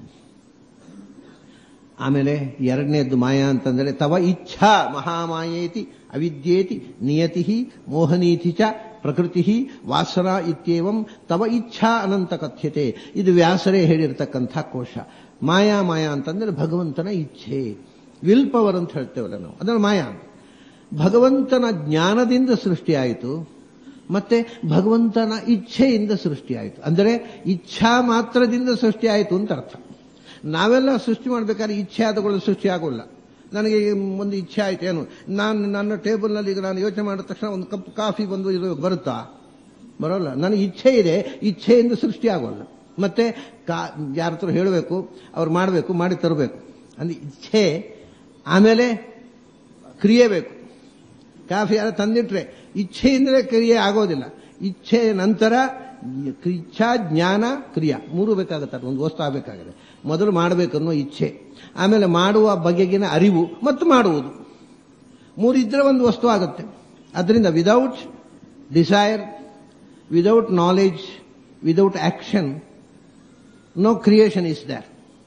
ಆಮೇಲೆ ಎರಡನೇದ್ದು ಮಾಯಾ ಅಂತಂದ್ರೆ ತವ ಇಚ್ಛಾ ಮಹಾಮಾಯೇತಿ ಅವಿದ್ಯೇತಿ ನಿಯತಿ ಮೋಹನೀತಿ ಚ ಪ್ರಕೃತಿ ವಾಸನ ಇತ್ಯೇವಂ ತವ ಇಚ್ಛಾ ಅನಂತ ಕಥ್ಯತೆ ಇದು ವ್ಯಾಸರೇ ಹೇಳಿರ್ತಕ್ಕಂಥ ಕೋಶ ಮಾಯಾ ಮಾಯಾ ಅಂತಂದ್ರೆ ಭಗವಂತನ ಇಚ್ಛೆ ವಿಲ್ ಪವರ್ ಅಂತ ಹೇಳ್ತೇವಲ್ಲ ನಾವು ಅದನ್ನು ಮಾಯಾ ಭಗವಂತನ ಜ್ಞಾನದಿಂದ ಸೃಷ್ಟಿಯಾಯಿತು ಮತ್ತೆ ಭಗವಂತನ ಇಚ್ಛೆಯಿಂದ ಸೃಷ್ಟಿಯಾಯಿತು ಅಂದರೆ ಇಚ್ಛಾ ಮಾತ್ರದಿಂದ ಸೃಷ್ಟಿಯಾಯಿತು ಅಂತ ಅರ್ಥ ನಾವೆಲ್ಲ ಸೃಷ್ಟಿ ಮಾಡಬೇಕಾದ್ರೆ ಇಚ್ಛೆ ಆದಗಳು ಸೃಷ್ಟಿ ಆಗೋಲ್ಲ ನನಗೆ ಒಂದು ಇಚ್ಛೆ ಆಯ್ತು ಏನು ನಾನು ನನ್ನ ಟೇಬಲ್ನಲ್ಲಿ ಈಗ ನಾನು ಯೋಚನೆ ಮಾಡಿದ ತಕ್ಷಣ ಒಂದು ಕಪ್ ಕಾಫಿ ಬಂದು ಇದು ಬರುತ್ತಾ ಬರೋಲ್ಲ ನನಗೆ ಇಚ್ಛೆ ಇದೆ ಇಚ್ಛೆಯಿಂದ ಸೃಷ್ಟಿ ಆಗೋಲ್ಲ ಮತ್ತೆ ಕಾ ಯಾರ ಹತ್ರ ಹೇಳಬೇಕು ಅವ್ರು ಮಾಡಬೇಕು ಮಾಡಿ ತರಬೇಕು ಅಂದ್ರೆ ಇಚ್ಛೆ ಆಮೇಲೆ ಕ್ರಿಯೆ ಬೇಕು ಕಾಫಿ ಯಾರು ತಂದಿಟ್ರೆ ಇಚ್ಛೆಯಿಂದಲೇ ಕ್ರಿಯೆ ಆಗೋದಿಲ್ಲ ಇಚ್ಛೆ ನಂತರ ಇಚ್ಛಾ ಜ್ಞಾನ ಕ್ರಿಯಾ ಮೂರು ಬೇಕಾಗುತ್ತೆ ಒಂದು ವಸ್ತು ಆಗಬೇಕಾಗಿದೆ ಮೊದಲು ಮಾಡಬೇಕನ್ನೋ ಇಚ್ಛೆ ಆಮೇಲೆ ಮಾಡುವ ಬಗೆಗಿನ ಅರಿವು ಮತ್ತು ಮಾಡುವುದು ಮೂರಿದ್ರೆ ಒಂದು ವಸ್ತು ಆಗುತ್ತೆ ಅದರಿಂದ without desire without knowledge without action no creation is there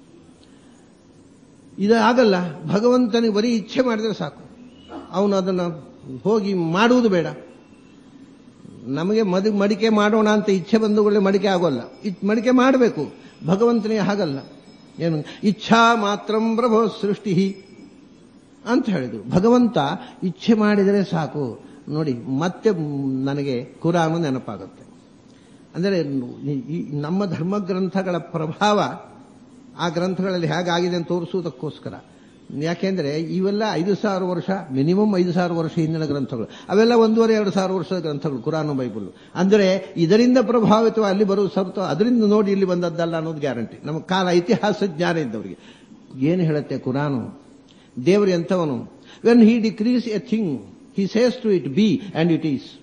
ಇದು ಆಗಲ್ಲ ಭಗವಂತನಿಗೆ ಬರೀ ಇಚ್ಛೆ ಮಾಡಿದ್ರೆ ಸಾಕು ಅವನು ಅದನ್ನು ಹೋಗಿ ಮಾಡುವುದು ಬೇಡ ನಮಗೆ ಮದು ಮಡಿಕೆ ಮಾಡೋಣ ಅಂತ ಇಚ್ಛೆ ಬಂದುಗಳೇ ಮಡಿಕೆ ಆಗೋಲ್ಲ ಮಡಿಕೆ ಮಾಡಬೇಕು ಭಗವಂತನಿಗೆ ಹಾಗಲ್ಲ ಏನು ಇಚ್ಛಾ ಮಾತ್ರಂ ಪ್ರಭೋ ಸೃಷ್ಟಿ ಅಂತ ಹೇಳಿದ್ರು ಭಗವಂತ ಇಚ್ಛೆ ಮಾಡಿದರೆ ಸಾಕು ನೋಡಿ ಮತ್ತೆ ನನಗೆ ಕುರಾನು ನೆನಪಾಗುತ್ತೆ ಅಂದರೆ ನಮ್ಮ ಧರ್ಮ ಗ್ರಂಥಗಳ ಪ್ರಭಾವ ಆ ಗ್ರಂಥಗಳಲ್ಲಿ ಹೇಗಾಗಿದೆ ಅಂತ ತೋರಿಸುವುದಕ್ಕೋಸ್ಕರ ಯಾಕೆಂದ್ರೆ ಇವೆಲ್ಲ ಐದು ಸಾವಿರ ವರ್ಷ ಮಿನಿಮಮ್ ಐದು ಸಾವಿರ ವರ್ಷ ಹಿಂದಿನ ಗ್ರಂಥಗಳು ಅವೆಲ್ಲ ಒಂದೂವರೆ ಎರಡು ಸಾವಿರ ವರ್ಷದ ಗ್ರಂಥಗಳು ಕುರಾನು ಬೈಬಲ್ ಅಂದರೆ ಇದರಿಂದ ಪ್ರಭಾವಿತ ಅಲ್ಲಿ ಬರುವ ಸರ್ತ ಅದರಿಂದ ನೋಡಿ ಇಲ್ಲಿ ಬಂದದ್ದಲ್ಲ ಅನ್ನೋದು ಗ್ಯಾರಂಟಿ ನಮ್ಮ ಕಾಲ ಇತಿಹಾಸ ಜ್ಞಾನ ಇದ್ದವರಿಗೆ ಏನು ಹೇಳುತ್ತೆ ಕುರಾನು ದೇವರು ಎಂಥವನು when he decrees a thing he says to it be and it is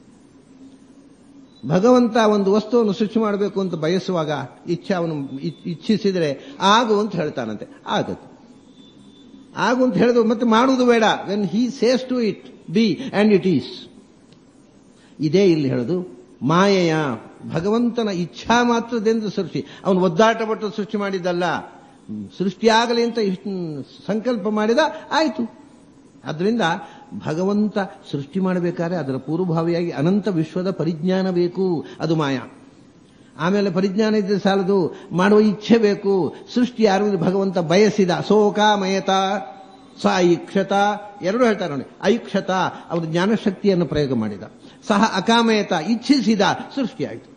ಭಗವಂತ ಒಂದು ವಸ್ತುವನ್ನು ಸೃಷ್ಟಿ ಮಾಡಬೇಕು ಅಂತ ಬಯಸುವಾಗ ಇಚ್ಛೆ ಅವನು ಇಚ್ಛಿಸಿದರೆ ಆಗು ಅಂತ ಹೇಳ್ತಾನಂತೆ ಆಗದು ಆಗು ಅಂತ ಹೇಳಿದ್ರು ಮತ್ತೆ ಮಾಡುವುದು ಬೇಡ when he says to it be and it is ಇದೇ ಇಲ್ಲಿ ಹೇಳುದು ಮಾಯೆಯ ಭಗವಂತನ ಇಚ್ಛಾ ಮಾತ್ರದಿಂದ ಸೃಷ್ಟಿ ಅವನು ಒದ್ದಾಟ ಪಟ್ಟು ಸೃಷ್ಟಿ ಮಾಡಿದ್ದಲ್ಲ ಸೃಷ್ಟಿಯಾಗಲಿ ಅಂತ ಸಂಕಲ್ಪ ಮಾಡಿದ ಆಯಿತು ಅದರಿಂದ ಭಗವಂತ ಸೃಷ್ಟಿ ಮಾಡಬೇಕಾದ್ರೆ ಅದರ ಪೂರ್ವಭಾವಿಯಾಗಿ ಅನಂತ ವಿಶ್ವದ ಪರಿಜ್ಞಾನ ಬೇಕು ಅದು ಮಾಯಾ ಆಮೇಲೆ ಪರಿಜ್ಞಾನ ಇದ್ರೆ ಸಾಲದು ಮಾಡುವ ಇಚ್ಛೆ ಬೇಕು ಸೃಷ್ಟಿ ಯಾರು ಭಗವಂತ ಬಯಸಿದ ಸೋಕಾಮಯತ ಸ ಐಕ್ಷತ ಎರಡು ಹೇಳ್ತಾರೆ ನೋಡಿ ಐಕ್ಷತ ಅವರು ಜ್ಞಾನಶಕ್ತಿಯನ್ನು ಪ್ರಯೋಗ ಮಾಡಿದ ಸಹ ಅಕಾಮಯತ ಇಚ್ಛಿಸಿದ ಸೃಷ್ಟಿಯಾಯಿತು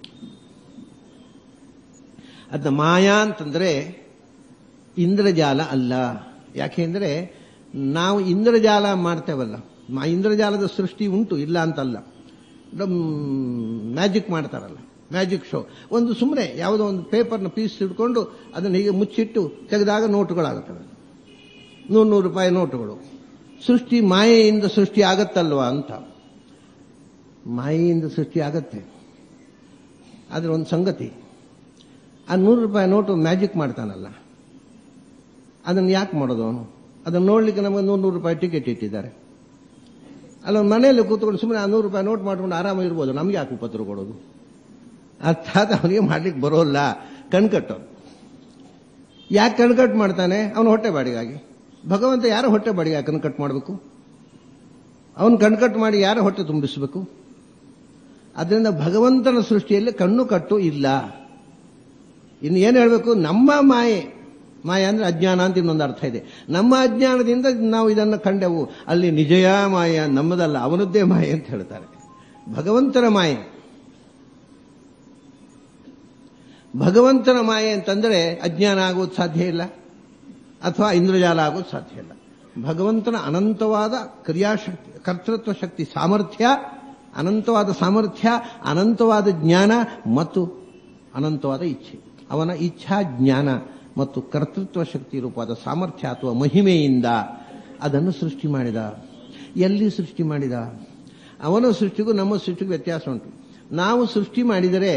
ಅದನ್ನ ಮಾಯಾ ಅಂತಂದ್ರೆ ಇಂದ್ರಜಾಲ ಅಲ್ಲ ಯಾಕೆಂದ್ರೆ ನಾವು ಇಂದ್ರಜಾಲ ಮಾಡ್ತೇವಲ್ಲ ಮಾ ಇಂದ್ರಜಾಲದ ಸೃಷ್ಟಿ ಉಂಟು ಇಲ್ಲ ಅಂತಲ್ಲ ಮ್ಯಾಜಿಕ್ ಮಾಡ್ತಾರಲ್ಲ ಮ್ಯಾಜಿಕ್ ಶೋ ಒಂದು ಸುಮ್ಮನೆ ಯಾವುದೋ ಒಂದು ಪೇಪರ್ನ ಪೀಸ್ ಹಿಡ್ಕೊಂಡು ಅದನ್ನು ಹೀಗೆ ಮುಚ್ಚಿಟ್ಟು ತೆಗೆದಾಗ ನೋಟುಗಳಾಗುತ್ತವೆ ನೂರು ನೂರು ರೂಪಾಯಿ ನೋಟುಗಳು ಸೃಷ್ಟಿ ಮಾಯೆಯಿಂದ ಸೃಷ್ಟಿ ಆಗತ್ತಲ್ವಾ ಅಂತ ಮಾಯೆಯಿಂದ ಸೃಷ್ಟಿ ಆಗತ್ತೆ ಆದರೆ ಒಂದು ಸಂಗತಿ ಆ ನೂರು ರೂಪಾಯಿ ನೋಟು ಮ್ಯಾಜಿಕ್ ಮಾಡ್ತಾನಲ್ಲ ಅದನ್ನು ಯಾಕೆ ಮಾಡೋದು ಅವನು ಅದನ್ನು ನೋಡ್ಲಿಕ್ಕೆ ನಮಗೆ ನೂರು ನೂರು ರೂಪಾಯಿ ಟಿಕೆಟ್ ಇಟ್ಟಿದ್ದಾರೆ ಅಲ್ಲ ಮನೆಯಲ್ಲಿ ಕೂತ್ಕೊಂಡು ಸುಮ್ಮನೆ ಆ ನೂರು ರೂಪಾಯಿ ನೋಟ್ ಮಾಡ್ಕೊಂಡು ಆರಾಮಾಗಿ ಇರ್ಬೋದು ನಮ್ಗೆ ಯಾಕೆ ಉಪದ್ರ ಕೊಡೋದು ಅರ್ಥಾತ್ ಅವನಿಗೆ ಮಾಡ್ಲಿಕ್ಕೆ ಬರೋಲ್ಲ ಕಣ್ಕಟ್ಟು ಯಾಕೆ ಕಣ್ಕಟ್ಟು ಮಾಡ್ತಾನೆ ಅವನು ಹೊಟ್ಟೆ ಬಾಡಿಗಾಗಿ ಭಗವಂತ ಯಾರ ಹೊಟ್ಟೆ ಬಾಡಿಗೆ ಕಣ್ಕಟ್ಟು ಮಾಡಬೇಕು ಅವನು ಕಣ್ಕಟ್ಟು ಮಾಡಿ ಯಾರ ಹೊಟ್ಟೆ ತುಂಬಿಸಬೇಕು ಅದರಿಂದ ಭಗವಂತನ ಸೃಷ್ಟಿಯಲ್ಲಿ ಕಣ್ಣು ಕಟ್ಟು ಇಲ್ಲ ಇನ್ನು ಏನು ಹೇಳಬೇಕು ನಮ್ಮ ಮಾಯೆ ಮಾಯ ಅಂದ್ರೆ ಅಜ್ಞಾನ ಅಂತ ಇನ್ನೊಂದು ಅರ್ಥ ಇದೆ ನಮ್ಮ ಅಜ್ಞಾನದಿಂದ ನಾವು ಇದನ್ನು ಕಂಡೆವು ಅಲ್ಲಿ ನಿಜಯ ಮಾಯ ನಮ್ಮದಲ್ಲ ಅವನದ್ದೇ ಮಾಯೆ ಅಂತ ಹೇಳ್ತಾರೆ ಭಗವಂತನ ಮಾಯೆ ಭಗವಂತನ ಮಾಯೆ ಅಂತಂದ್ರೆ ಅಜ್ಞಾನ ಆಗೋದು ಸಾಧ್ಯ ಇಲ್ಲ ಅಥವಾ ಇಂದ್ರಜಾಲ ಆಗೋದು ಸಾಧ್ಯ ಇಲ್ಲ ಭಗವಂತನ ಅನಂತವಾದ ಕ್ರಿಯಾಶಕ್ತಿ ಕರ್ತೃತ್ವ ಶಕ್ತಿ ಸಾಮರ್ಥ್ಯ ಅನಂತವಾದ ಸಾಮರ್ಥ್ಯ ಅನಂತವಾದ ಜ್ಞಾನ ಮತ್ತು ಅನಂತವಾದ ಇಚ್ಛೆ ಅವನ ಇಚ್ಛಾ ಜ್ಞಾನ ಮತ್ತು ಕರ್ತೃತ್ವ ಶಕ್ತಿ ರೂಪವಾದ ಸಾಮರ್ಥ್ಯ ಅಥವಾ ಮಹಿಮೆಯಿಂದ ಅದನ್ನು ಸೃಷ್ಟಿ ಮಾಡಿದ ಎಲ್ಲಿ ಸೃಷ್ಟಿ ಮಾಡಿದ ಅವನ ಸೃಷ್ಟಿಗೂ ನಮ್ಮ ಸೃಷ್ಟಿಗೂ ವ್ಯತ್ಯಾಸ ಉಂಟು ನಾವು ಸೃಷ್ಟಿ ಮಾಡಿದರೆ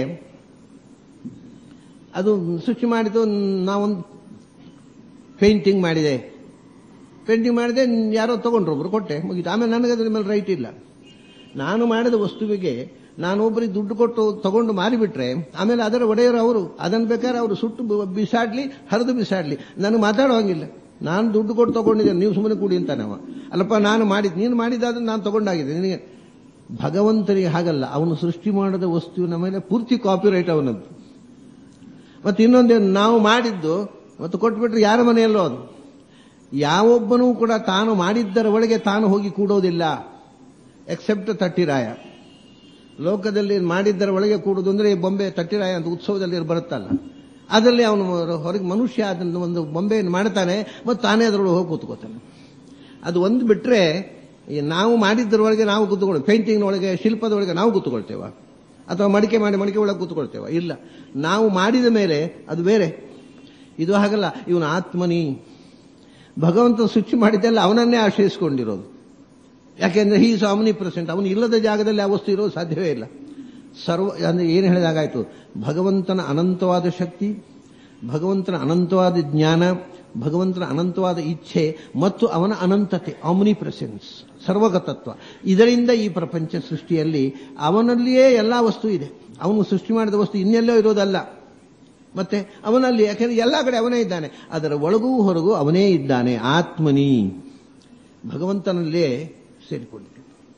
ಅದು ಸೃಷ್ಟಿ ಮಾಡಿದ್ದು ನಾವೊಂದು ಪೇಂಟಿಂಗ್ ಮಾಡಿದೆ ಪೇಂಟಿಂಗ್ ಮಾಡಿದೆ ಯಾರೋ ತಗೊಂಡ್ರು ಒಬ್ರು ಕೊಟ್ಟೆ ಮುಗಿತು ಆಮೇಲೆ ನನಗೆ ಅದ್ರ ಮೇಲೆ ರೈಟ್ ಇಲ್ಲ ನಾನು ಮಾಡಿದ ವಸ್ತುವಿಗೆ ನಾನು ಒಬ್ಬರಿಗೆ ದುಡ್ಡು ಕೊಟ್ಟು ತಗೊಂಡು ಮಾರಿಬಿಟ್ರೆ ಆಮೇಲೆ ಅದರ ಒಡೆಯರು ಅವರು ಅದನ್ನು ಬೇಕಾದ್ರೆ ಅವರು ಸುಟ್ಟು ಬ- ಬಿಸಾಡ್ಲಿ ಹರಿದು ಬಿಸಾಡ್ಲಿ ನನಗೆ ಮಾತಾಡೋ ಹಂಗಿಲ್ಲ ನಾನು ದುಡ್ಡು ಕೊಟ್ಟು ತಗೊಂಡಿದ್ದೇನೆ ನೀವು ಸುಮ್ಮನೆ ಕೂಡಿ ಅಂತಾನೆ ಅವ ಅಲ್ಲಪ್ಪ ನಾನು ಮಾಡಿದ್ ನೀನು ಮಾಡಿದ್ದಾದ್ರೆ ನಾನು ತಗೊಂಡಾಗಿದೆ ನಿನಗೆ ಭಗವಂತನಿಗೆ ಹಾಗಲ್ಲ ಅವನು ಸೃಷ್ಟಿ ಮಾಡಿದ ವಸ್ತುವಿನ ಮೇಲೆ ಪೂರ್ತಿ ಕಾಪಿರೈಟ್ ಅವನದ್ದು ಮತ್ತೆ ಇನ್ನೊಂದೇನು ನಾವು ಮಾಡಿದ್ದು ಮತ್ತು ಕೊಟ್ಬಿಟ್ರೆ ಯಾರ ಮನೆಯಲ್ಲೋ ಅದು ಯಾವೊಬ್ಬನೂ ಕೂಡ ತಾನು ಮಾಡಿದ್ದರ ಒಳಗೆ ತಾನು ಹೋಗಿ ಕೂಡೋದಿಲ್ಲ ಎಕ್ಸೆಪ್ಟ್ ತಟ್ಟಿರಾಯ ಲೋಕದಲ್ಲಿ ಮಾಡಿದ್ದರ ಒಳಗೆ ಕೂಡುದು ಅಂದ್ರೆ ಈ ಬೊಂಬೆ ತಟ್ಟಿರಾಯ ಅಂತ ಉತ್ಸವದಲ್ಲಿ ಬರುತ್ತಲ್ಲ ಅದರಲ್ಲಿ ಅವನು ಹೊರಗೆ ಮನುಷ್ಯ ಅದನ್ನು ಒಂದು ಬೊಂಬೆಯನ್ನು ಮಾಡ್ತಾನೆ ಮತ್ತು ತಾನೇ ಅದರೊಳಗೆ ಹೋಗಿ ಕೂತ್ಕೋತಾನೆ ಅದು ಒಂದು ಬಿಟ್ರೆ ಈ ನಾವು ಮಾಡಿದ್ದರೊಳಗೆ ನಾವು ಕೂತ್ಕೊಳ್ಳಿ ಪೇಂಟಿಂಗ್ ಒಳಗೆ ಶಿಲ್ಪದ ಒಳಗೆ ನಾವು ಕೂತ್ಕೊಳ್ತೇವ ಅಥವಾ ಮಡಿಕೆ ಮಾಡಿ ಮಡಿಕೆ ಒಳಗೆ ಕೂತ್ಕೊಳ್ತೇವ ಇಲ್ಲ ನಾವು ಮಾಡಿದ ಮೇಲೆ ಅದು ಬೇರೆ ಇದು ಹಾಗಲ್ಲ ಇವನು ಆತ್ಮನಿ ಭಗವಂತ ಸೃಷ್ಟಿ ಮಾಡಿದ್ದೆಲ್ಲ ಅವನನ್ನೇ ಆಶ್ರಯಿಸಿಕೊಂಡಿರೋದು ಯಾಕೆಂದ್ರೆ ಹೀ ಸಾಮನಿ ಪ್ರೆಸೆಂಟ್ ಅವನು ಇಲ್ಲದ ಜಾಗದಲ್ಲಿ ಆ ವಸ್ತು ಇರೋದು ಸಾಧ್ಯವೇ ಇಲ್ಲ ಸರ್ವ ಅಂದ್ರೆ ಏನು ಹೇಳಿದಾಗಾಯ್ತು ಭಗವಂತನ ಅನಂತವಾದ ಶಕ್ತಿ ಭಗವಂತನ ಅನಂತವಾದ ಜ್ಞಾನ ಭಗವಂತನ ಅನಂತವಾದ ಇಚ್ಛೆ ಮತ್ತು ಅವನ ಅನಂತತೆ ಆಮ್ನಿ ಪ್ರೆಸೆನ್ಸ್ ಸರ್ವಗತತ್ವ ಇದರಿಂದ ಈ ಪ್ರಪಂಚ ಸೃಷ್ಟಿಯಲ್ಲಿ ಅವನಲ್ಲಿಯೇ ಎಲ್ಲ ವಸ್ತು ಇದೆ ಅವನು ಸೃಷ್ಟಿ ಮಾಡಿದ ವಸ್ತು ಇನ್ನೆಲ್ಲೋ ಇರೋದಲ್ಲ ಮತ್ತೆ ಅವನಲ್ಲಿ ಯಾಕೆಂದ್ರೆ ಎಲ್ಲ ಕಡೆ ಅವನೇ ಇದ್ದಾನೆ ಅದರ ಒಳಗೂ ಹೊರಗೂ ಅವನೇ ಇದ್ದಾನೆ ಆತ್ಮನಿ ಭಗವಂತನಲ್ಲೇ ಸೇರಿಕೊಂಡಿದೆ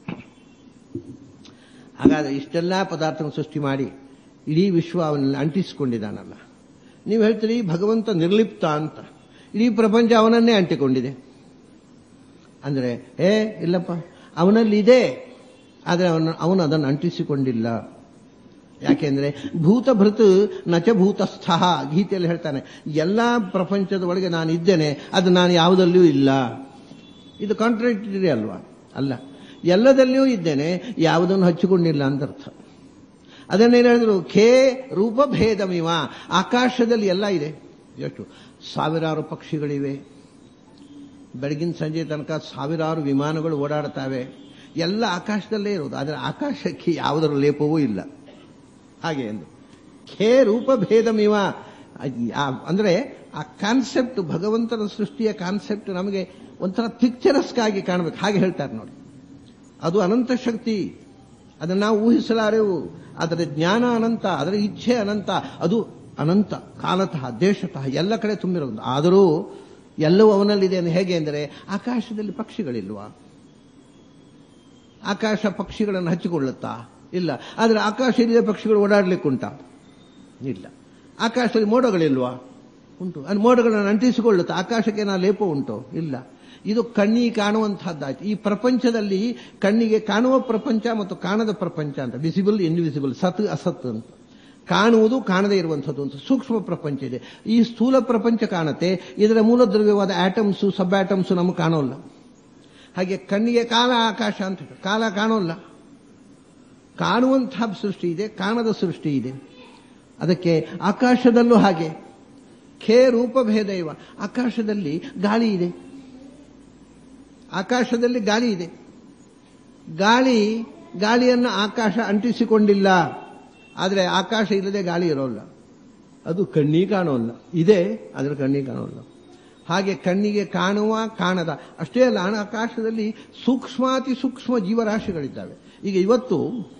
ಹಾಗಾದ್ರೆ ಇಷ್ಟೆಲ್ಲ ಪದಾರ್ಥವನ್ನು ಸೃಷ್ಟಿ ಮಾಡಿ ಇಡೀ ವಿಶ್ವ ಅವನಲ್ಲಿ ಅಂಟಿಸಿಕೊಂಡಿದ್ದಾನಲ್ಲ ನೀವು ಹೇಳ್ತೀರಿ ಭಗವಂತ ನಿರ್ಲಿಪ್ತ ಅಂತ ಇಡೀ ಪ್ರಪಂಚ ಅವನನ್ನೇ ಅಂಟಿಕೊಂಡಿದೆ ಅಂದ್ರೆ ಏ ಇಲ್ಲಪ್ಪ ಅವನಲ್ಲಿ ಇದೆ ಆದರೆ ಅವನ ಅವನು ಅದನ್ನು ಅಂಟಿಸಿಕೊಂಡಿಲ್ಲ ಯಾಕೆಂದ್ರೆ ಭೂತಭೃತ್ ನಚ ಭೂತಸ್ಥ ಗೀತೆಯಲ್ಲಿ ಹೇಳ್ತಾನೆ ಎಲ್ಲ ಪ್ರಪಂಚದ ಒಳಗೆ ನಾನು ಇದ್ದೇನೆ ಅದು ನಾನು ಯಾವುದಲ್ಲಿಯೂ ಇಲ್ಲ ಇದು ಕಾಂಟ್ರಾಕ್ಟರಿ ಅಲ್ವಾ ಅಲ್ಲ ಎಲ್ಲದಲ್ಲಿಯೂ ಇದ್ದೇನೆ ಯಾವುದನ್ನು ಹಚ್ಚಿಕೊಂಡಿಲ್ಲ ಅಂತ ಅರ್ಥ ಅದನ್ನೇನು ಹೇಳಿದ್ರು ಖೇ ರೂಪಭೇದಮಿವ ಆಕಾಶದಲ್ಲಿ ಎಲ್ಲ ಇದೆ ಎಷ್ಟು ಸಾವಿರಾರು ಪಕ್ಷಿಗಳಿವೆ ಬೆಳಗಿನ ಸಂಜೆ ತನಕ ಸಾವಿರಾರು ವಿಮಾನಗಳು ಓಡಾಡ್ತಾವೆ ಎಲ್ಲ ಆಕಾಶದಲ್ಲೇ ಇರೋದು ಆದರೆ ಆಕಾಶಕ್ಕೆ ಯಾವುದರ ಲೇಪವೂ ಇಲ್ಲ ಹಾಗೆ ಎಂದು ಖೇ ರೂಪಭೇದಮಿವ ಆ- ಅಂದ್ರೆ ಆ ಕಾನ್ಸೆಪ್ಟ್ ಭಗವಂತನ ಸೃಷ್ಟಿಯ ಕಾನ್ಸೆಪ್ಟ್ ನಮಗೆ ಒಂಥರ ಪಿಕ್ಚರಸ್ಕ್ ಆಗಿ ಕಾಣಬೇಕು ಹಾಗೆ ಹೇಳ್ತಾರೆ ನೋಡಿ ಅದು ಅನಂತ ಶಕ್ತಿ ಅದನ್ನು ನಾವು ಊಹಿಸಲಾರೆವು ಅದರ ಜ್ಞಾನ ಅನಂತ ಅದರ ಇಚ್ಛೆ ಅನಂತ ಅದು ಅನಂತ ಕಾಲತಃ ದೇಶತಃ ಎಲ್ಲ ಕಡೆ ತುಂಬಿರೋದು ಆದರೂ ಎಲ್ಲವೂ ಅವನಲ್ಲಿದೆ ಅಂದ್ರೆ ಹೇಗೆ ಅಂದರೆ ಆಕಾಶದಲ್ಲಿ ಪಕ್ಷಿಗಳಿಲ್ವಾ ಆಕಾಶ ಪಕ್ಷಿಗಳನ್ನು ಹಚ್ಚಿಕೊಳ್ಳುತ್ತಾ ಇಲ್ಲ ಆದರೆ ಆಕಾಶ ಇಲ್ಲದೆ ಪಕ್ಷಿಗಳು ಓಡಾಡ್ಲಿಕ್ಕುಂಟ ಇಲ್ಲ ಆಕಾಶದಲ್ಲಿ ಮೋಡಗಳಿಲ್ವಾ ಉಂಟು ಅದು ಮೋಡಗಳನ್ನು ಅಂಟಿಸಿಕೊಳ್ಳುತ್ತೆ ಆಕಾಶಕ್ಕೆ ನಾ ಲೇಪ ಉಂಟು ಇಲ್ಲ ಇದು ಕಣ್ಣಿಗೆ ಕಾಣುವಂತಹದ್ದಾಯ್ತು ಈ ಪ್ರಪಂಚದಲ್ಲಿ ಕಣ್ಣಿಗೆ ಕಾಣುವ ಪ್ರಪಂಚ ಮತ್ತು ಕಾಣದ ಪ್ರಪಂಚ ಅಂತ ವಿಸಿಬಲ್ ಇನ್ವಿಸಿಬಲ್ ಸತ್ ಅಸತ್ ಅಂತ ಕಾಣುವುದು ಕಾಣದೇ ಇರುವಂಥದ್ದು ಅಂತ ಸೂಕ್ಷ್ಮ ಪ್ರಪಂಚ ಇದೆ ಈ ಸ್ಥೂಲ ಪ್ರಪಂಚ ಕಾಣುತ್ತೆ ಇದರ ಮೂಲ ದ್ರವ್ಯವಾದ ಆಟಮ್ಸು ಸಬ್ ಆಟಮ್ಸು ನಮಗೆ ಕಾಣೋಲ್ಲ ಹಾಗೆ ಕಣ್ಣಿಗೆ ಕಾಲ ಆಕಾಶ ಅಂತ ಹೇಳ್ತಾರೆ. ಕಾಲ ಕಾಣೋಲ್ಲ ಕಾಣುವಂತಹ ಸೃಷ್ಟಿ ಇದೆ ಕಾಣದ ಸೃಷ್ಟಿ ಇದೆ ಅದಕ್ಕೆ ಆಕಾಶದಲ್ಲೂ ಹಾಗೆ ಖೇ ರೂಪಭೇದ ಇವ ಆಕಾಶದಲ್ಲಿ ಗಾಳಿ ಇದೆ ಆಕಾಶದಲ್ಲಿ ಗಾಳಿ ಇದೆ ಗಾಳಿ ಗಾಳಿಯನ್ನು ಆಕಾಶ ಅಂಟಿಸಿಕೊಂಡಿಲ್ಲ ಆದರೆ ಆಕಾಶ ಇಲ್ಲದೆ ಗಾಳಿ ಇರೋಲ್ಲ ಅದು ಕಣ್ಣಿಗೆ ಕಾಣೋಲ್ಲ ಇದೆ ಅದರ ಕಣ್ಣಿಗೆ ಕಾಣೋಲ್ಲ ಹಾಗೆ ಕಣ್ಣಿಗೆ ಕಾಣುವ ಕಾಣದ ಅಷ್ಟೇ ಅಲ್ಲ ಆಕಾಶದಲ್ಲಿ ಸೂಕ್ಷ್ಮಾತಿ ಸೂಕ್ಷ್ಮ ಜೀವರಾಶಿಗಳಿದ್ದಾವೆ ಈಗ ಇವತ್ತು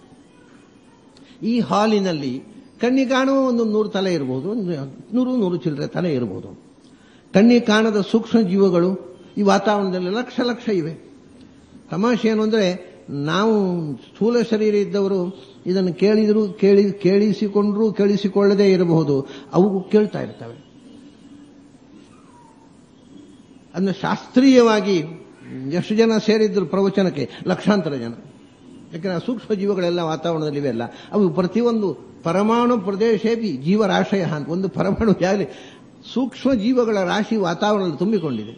ಈ ಹಾಲಿನಲ್ಲಿ ಕಣ್ಣಿಗೆ ಕಾಣುವ ಒಂದು ನೂರು ತಲೆ ಇರಬಹುದು ಒಂದು ನೂರು ನೂರು ಚಿಲ್ಲರೆ ತಲೆ ಇರಬಹುದು ಕಣ್ಣಿಗೆ ಕಾಣದ ಸೂಕ್ಷ್ಮ ಜೀವಗಳು ಈ ವಾತಾವರಣದಲ್ಲಿ ಲಕ್ಷ ಲಕ್ಷ ಇವೆ ತಮಾಷೆ ಏನು ಅಂದ್ರೆ ನಾವು ಸ್ಥೂಲ ಶರೀರ ಇದ್ದವರು ಇದನ್ನು ಕೇಳಿದ್ರು ಕೇಳಿ ಕೇಳಿಸಿಕೊಂಡ್ರು ಕೇಳಿಸಿಕೊಳ್ಳದೇ ಇರಬಹುದು ಅವು ಕೇಳ್ತಾ ಇರ್ತವೆ ಅಂದ್ರೆ ಶಾಸ್ತ್ರೀಯವಾಗಿ ಎಷ್ಟು ಜನ ಸೇರಿದ್ರು ಪ್ರವಚನಕ್ಕೆ ಲಕ್ಷಾಂತರ ಜನ ಯಾಕಂದ್ರೆ ಆ ಸೂಕ್ಷ್ಮ ಜೀವಗಳೆಲ್ಲ ವಾತಾವರಣದಲ್ಲಿ ಇವೆಲ್ಲ ಅವು ಪ್ರತಿಯೊಂದು ಪರಮಾಣು ಪ್ರದೇಶೇಪಿ ಜೀವರಾಶಯ ಅಂತ ಒಂದು ಪರಮಾಣು ಯಾಗಲಿ ಸೂಕ್ಷ್ಮ ಜೀವಗಳ ರಾಶಿ ವಾತಾವರಣದಲ್ಲಿ ತುಂಬಿಕೊಂಡಿದೆ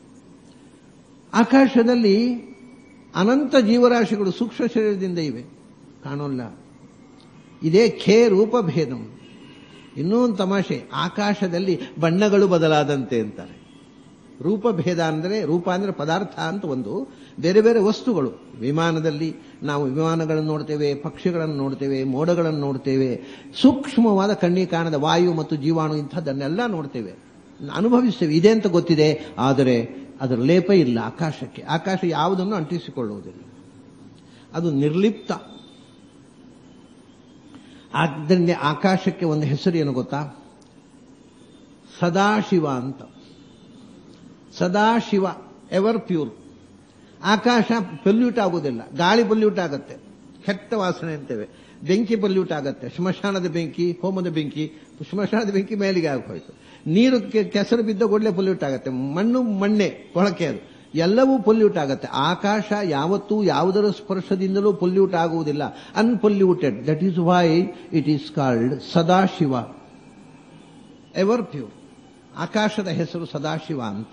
ಆಕಾಶದಲ್ಲಿ ಅನಂತ ಜೀವರಾಶಿಗಳು ಸೂಕ್ಷ್ಮ ಶರೀರದಿಂದ ಇವೆ ಕಾಣೋಲ್ಲ ಇದೇ ಖೇ ರೂಪಭೇದಂ ಇನ್ನೂ ಒಂದು ತಮಾಷೆ ಆಕಾಶದಲ್ಲಿ ಬಣ್ಣಗಳು ಬದಲಾದಂತೆ ಅಂತಾರೆ ರೂಪಭೇದ ಅಂದರೆ ರೂಪ ಅಂದರೆ ಪದಾರ್ಥ ಅಂತ ಒಂದು ಬೇರೆ ಬೇರೆ ವಸ್ತುಗಳು ವಿಮಾನದಲ್ಲಿ ನಾವು ವಿಮಾನಗಳನ್ನು ನೋಡ್ತೇವೆ ಪಕ್ಷಿಗಳನ್ನು ನೋಡ್ತೇವೆ ಮೋಡಗಳನ್ನು ನೋಡ್ತೇವೆ ಸೂಕ್ಷ್ಮವಾದ ಕಣ್ಣಿಗೆ ಕಾಣದ ವಾಯು ಮತ್ತು ಜೀವಾಣು ಇಂಥದ್ದನ್ನೆಲ್ಲ ನೋಡ್ತೇವೆ ಅನುಭವಿಸ್ತೇವೆ ಇದೆ ಅಂತ ಗೊತ್ತಿದೆ ಆದರೆ ಅದರ ಲೇಪ ಇಲ್ಲ ಆಕಾಶಕ್ಕೆ ಆಕಾಶ ಯಾವುದನ್ನು ಅಂಟಿಸಿಕೊಳ್ಳುವುದಿಲ್ಲ ಅದು ನಿರ್ಲಿಪ್ತ ಆದ್ದರಿಂದ ಆಕಾಶಕ್ಕೆ ಒಂದು ಹೆಸರು ಏನು ಗೊತ್ತಾ ಸದಾಶಿವ ಅಂತ ಸದಾಶಿವ ಎವರ್ ಪ್ಯೂರ್ ಆಕಾಶ ಪೊಲ್ಯೂಟ್ ಆಗುವುದಿಲ್ಲ ಗಾಳಿ ಪೊಲ್ಯೂಟ್ ಆಗುತ್ತೆ ಕೆಟ್ಟ ವಾಸನೆ ಅಂತೇವೆ ಬೆಂಕಿ ಪೊಲ್ಯೂಟ್ ಆಗುತ್ತೆ ಸ್ಮಶಾನದ ಬೆಂಕಿ ಹೋಮದ ಬೆಂಕಿ ಸ್ಮಶಾನದ ಬೆಂಕಿ ಮೇಲಿಗೆ ಆಗೋಯ್ತು ನೀರು ಕೆ- ಕೆಸರು ಬಿದ್ದ ಕೂಡಲೇ ಪೊಲ್ಯೂಟ್ ಆಗುತ್ತೆ ಮಣ್ಣು ಮಣ್ಣೆ ಕೊಳಕೆ ಅದು ಎಲ್ಲವೂ ಪೊಲ್ಯೂಟ್ ಆಗುತ್ತೆ ಆಕಾಶ ಯಾವತ್ತೂ ಯಾವುದರ ಸ್ಪರ್ಶದಿಂದಲೂ ಪೊಲ್ಯೂಟ್ ಆಗುವುದಿಲ್ಲ unpolluted that is why it is called Sadashiva ever pure ಆಕಾಶದ ಹೆಸರು ಸದಾಶಿವ ಅಂತ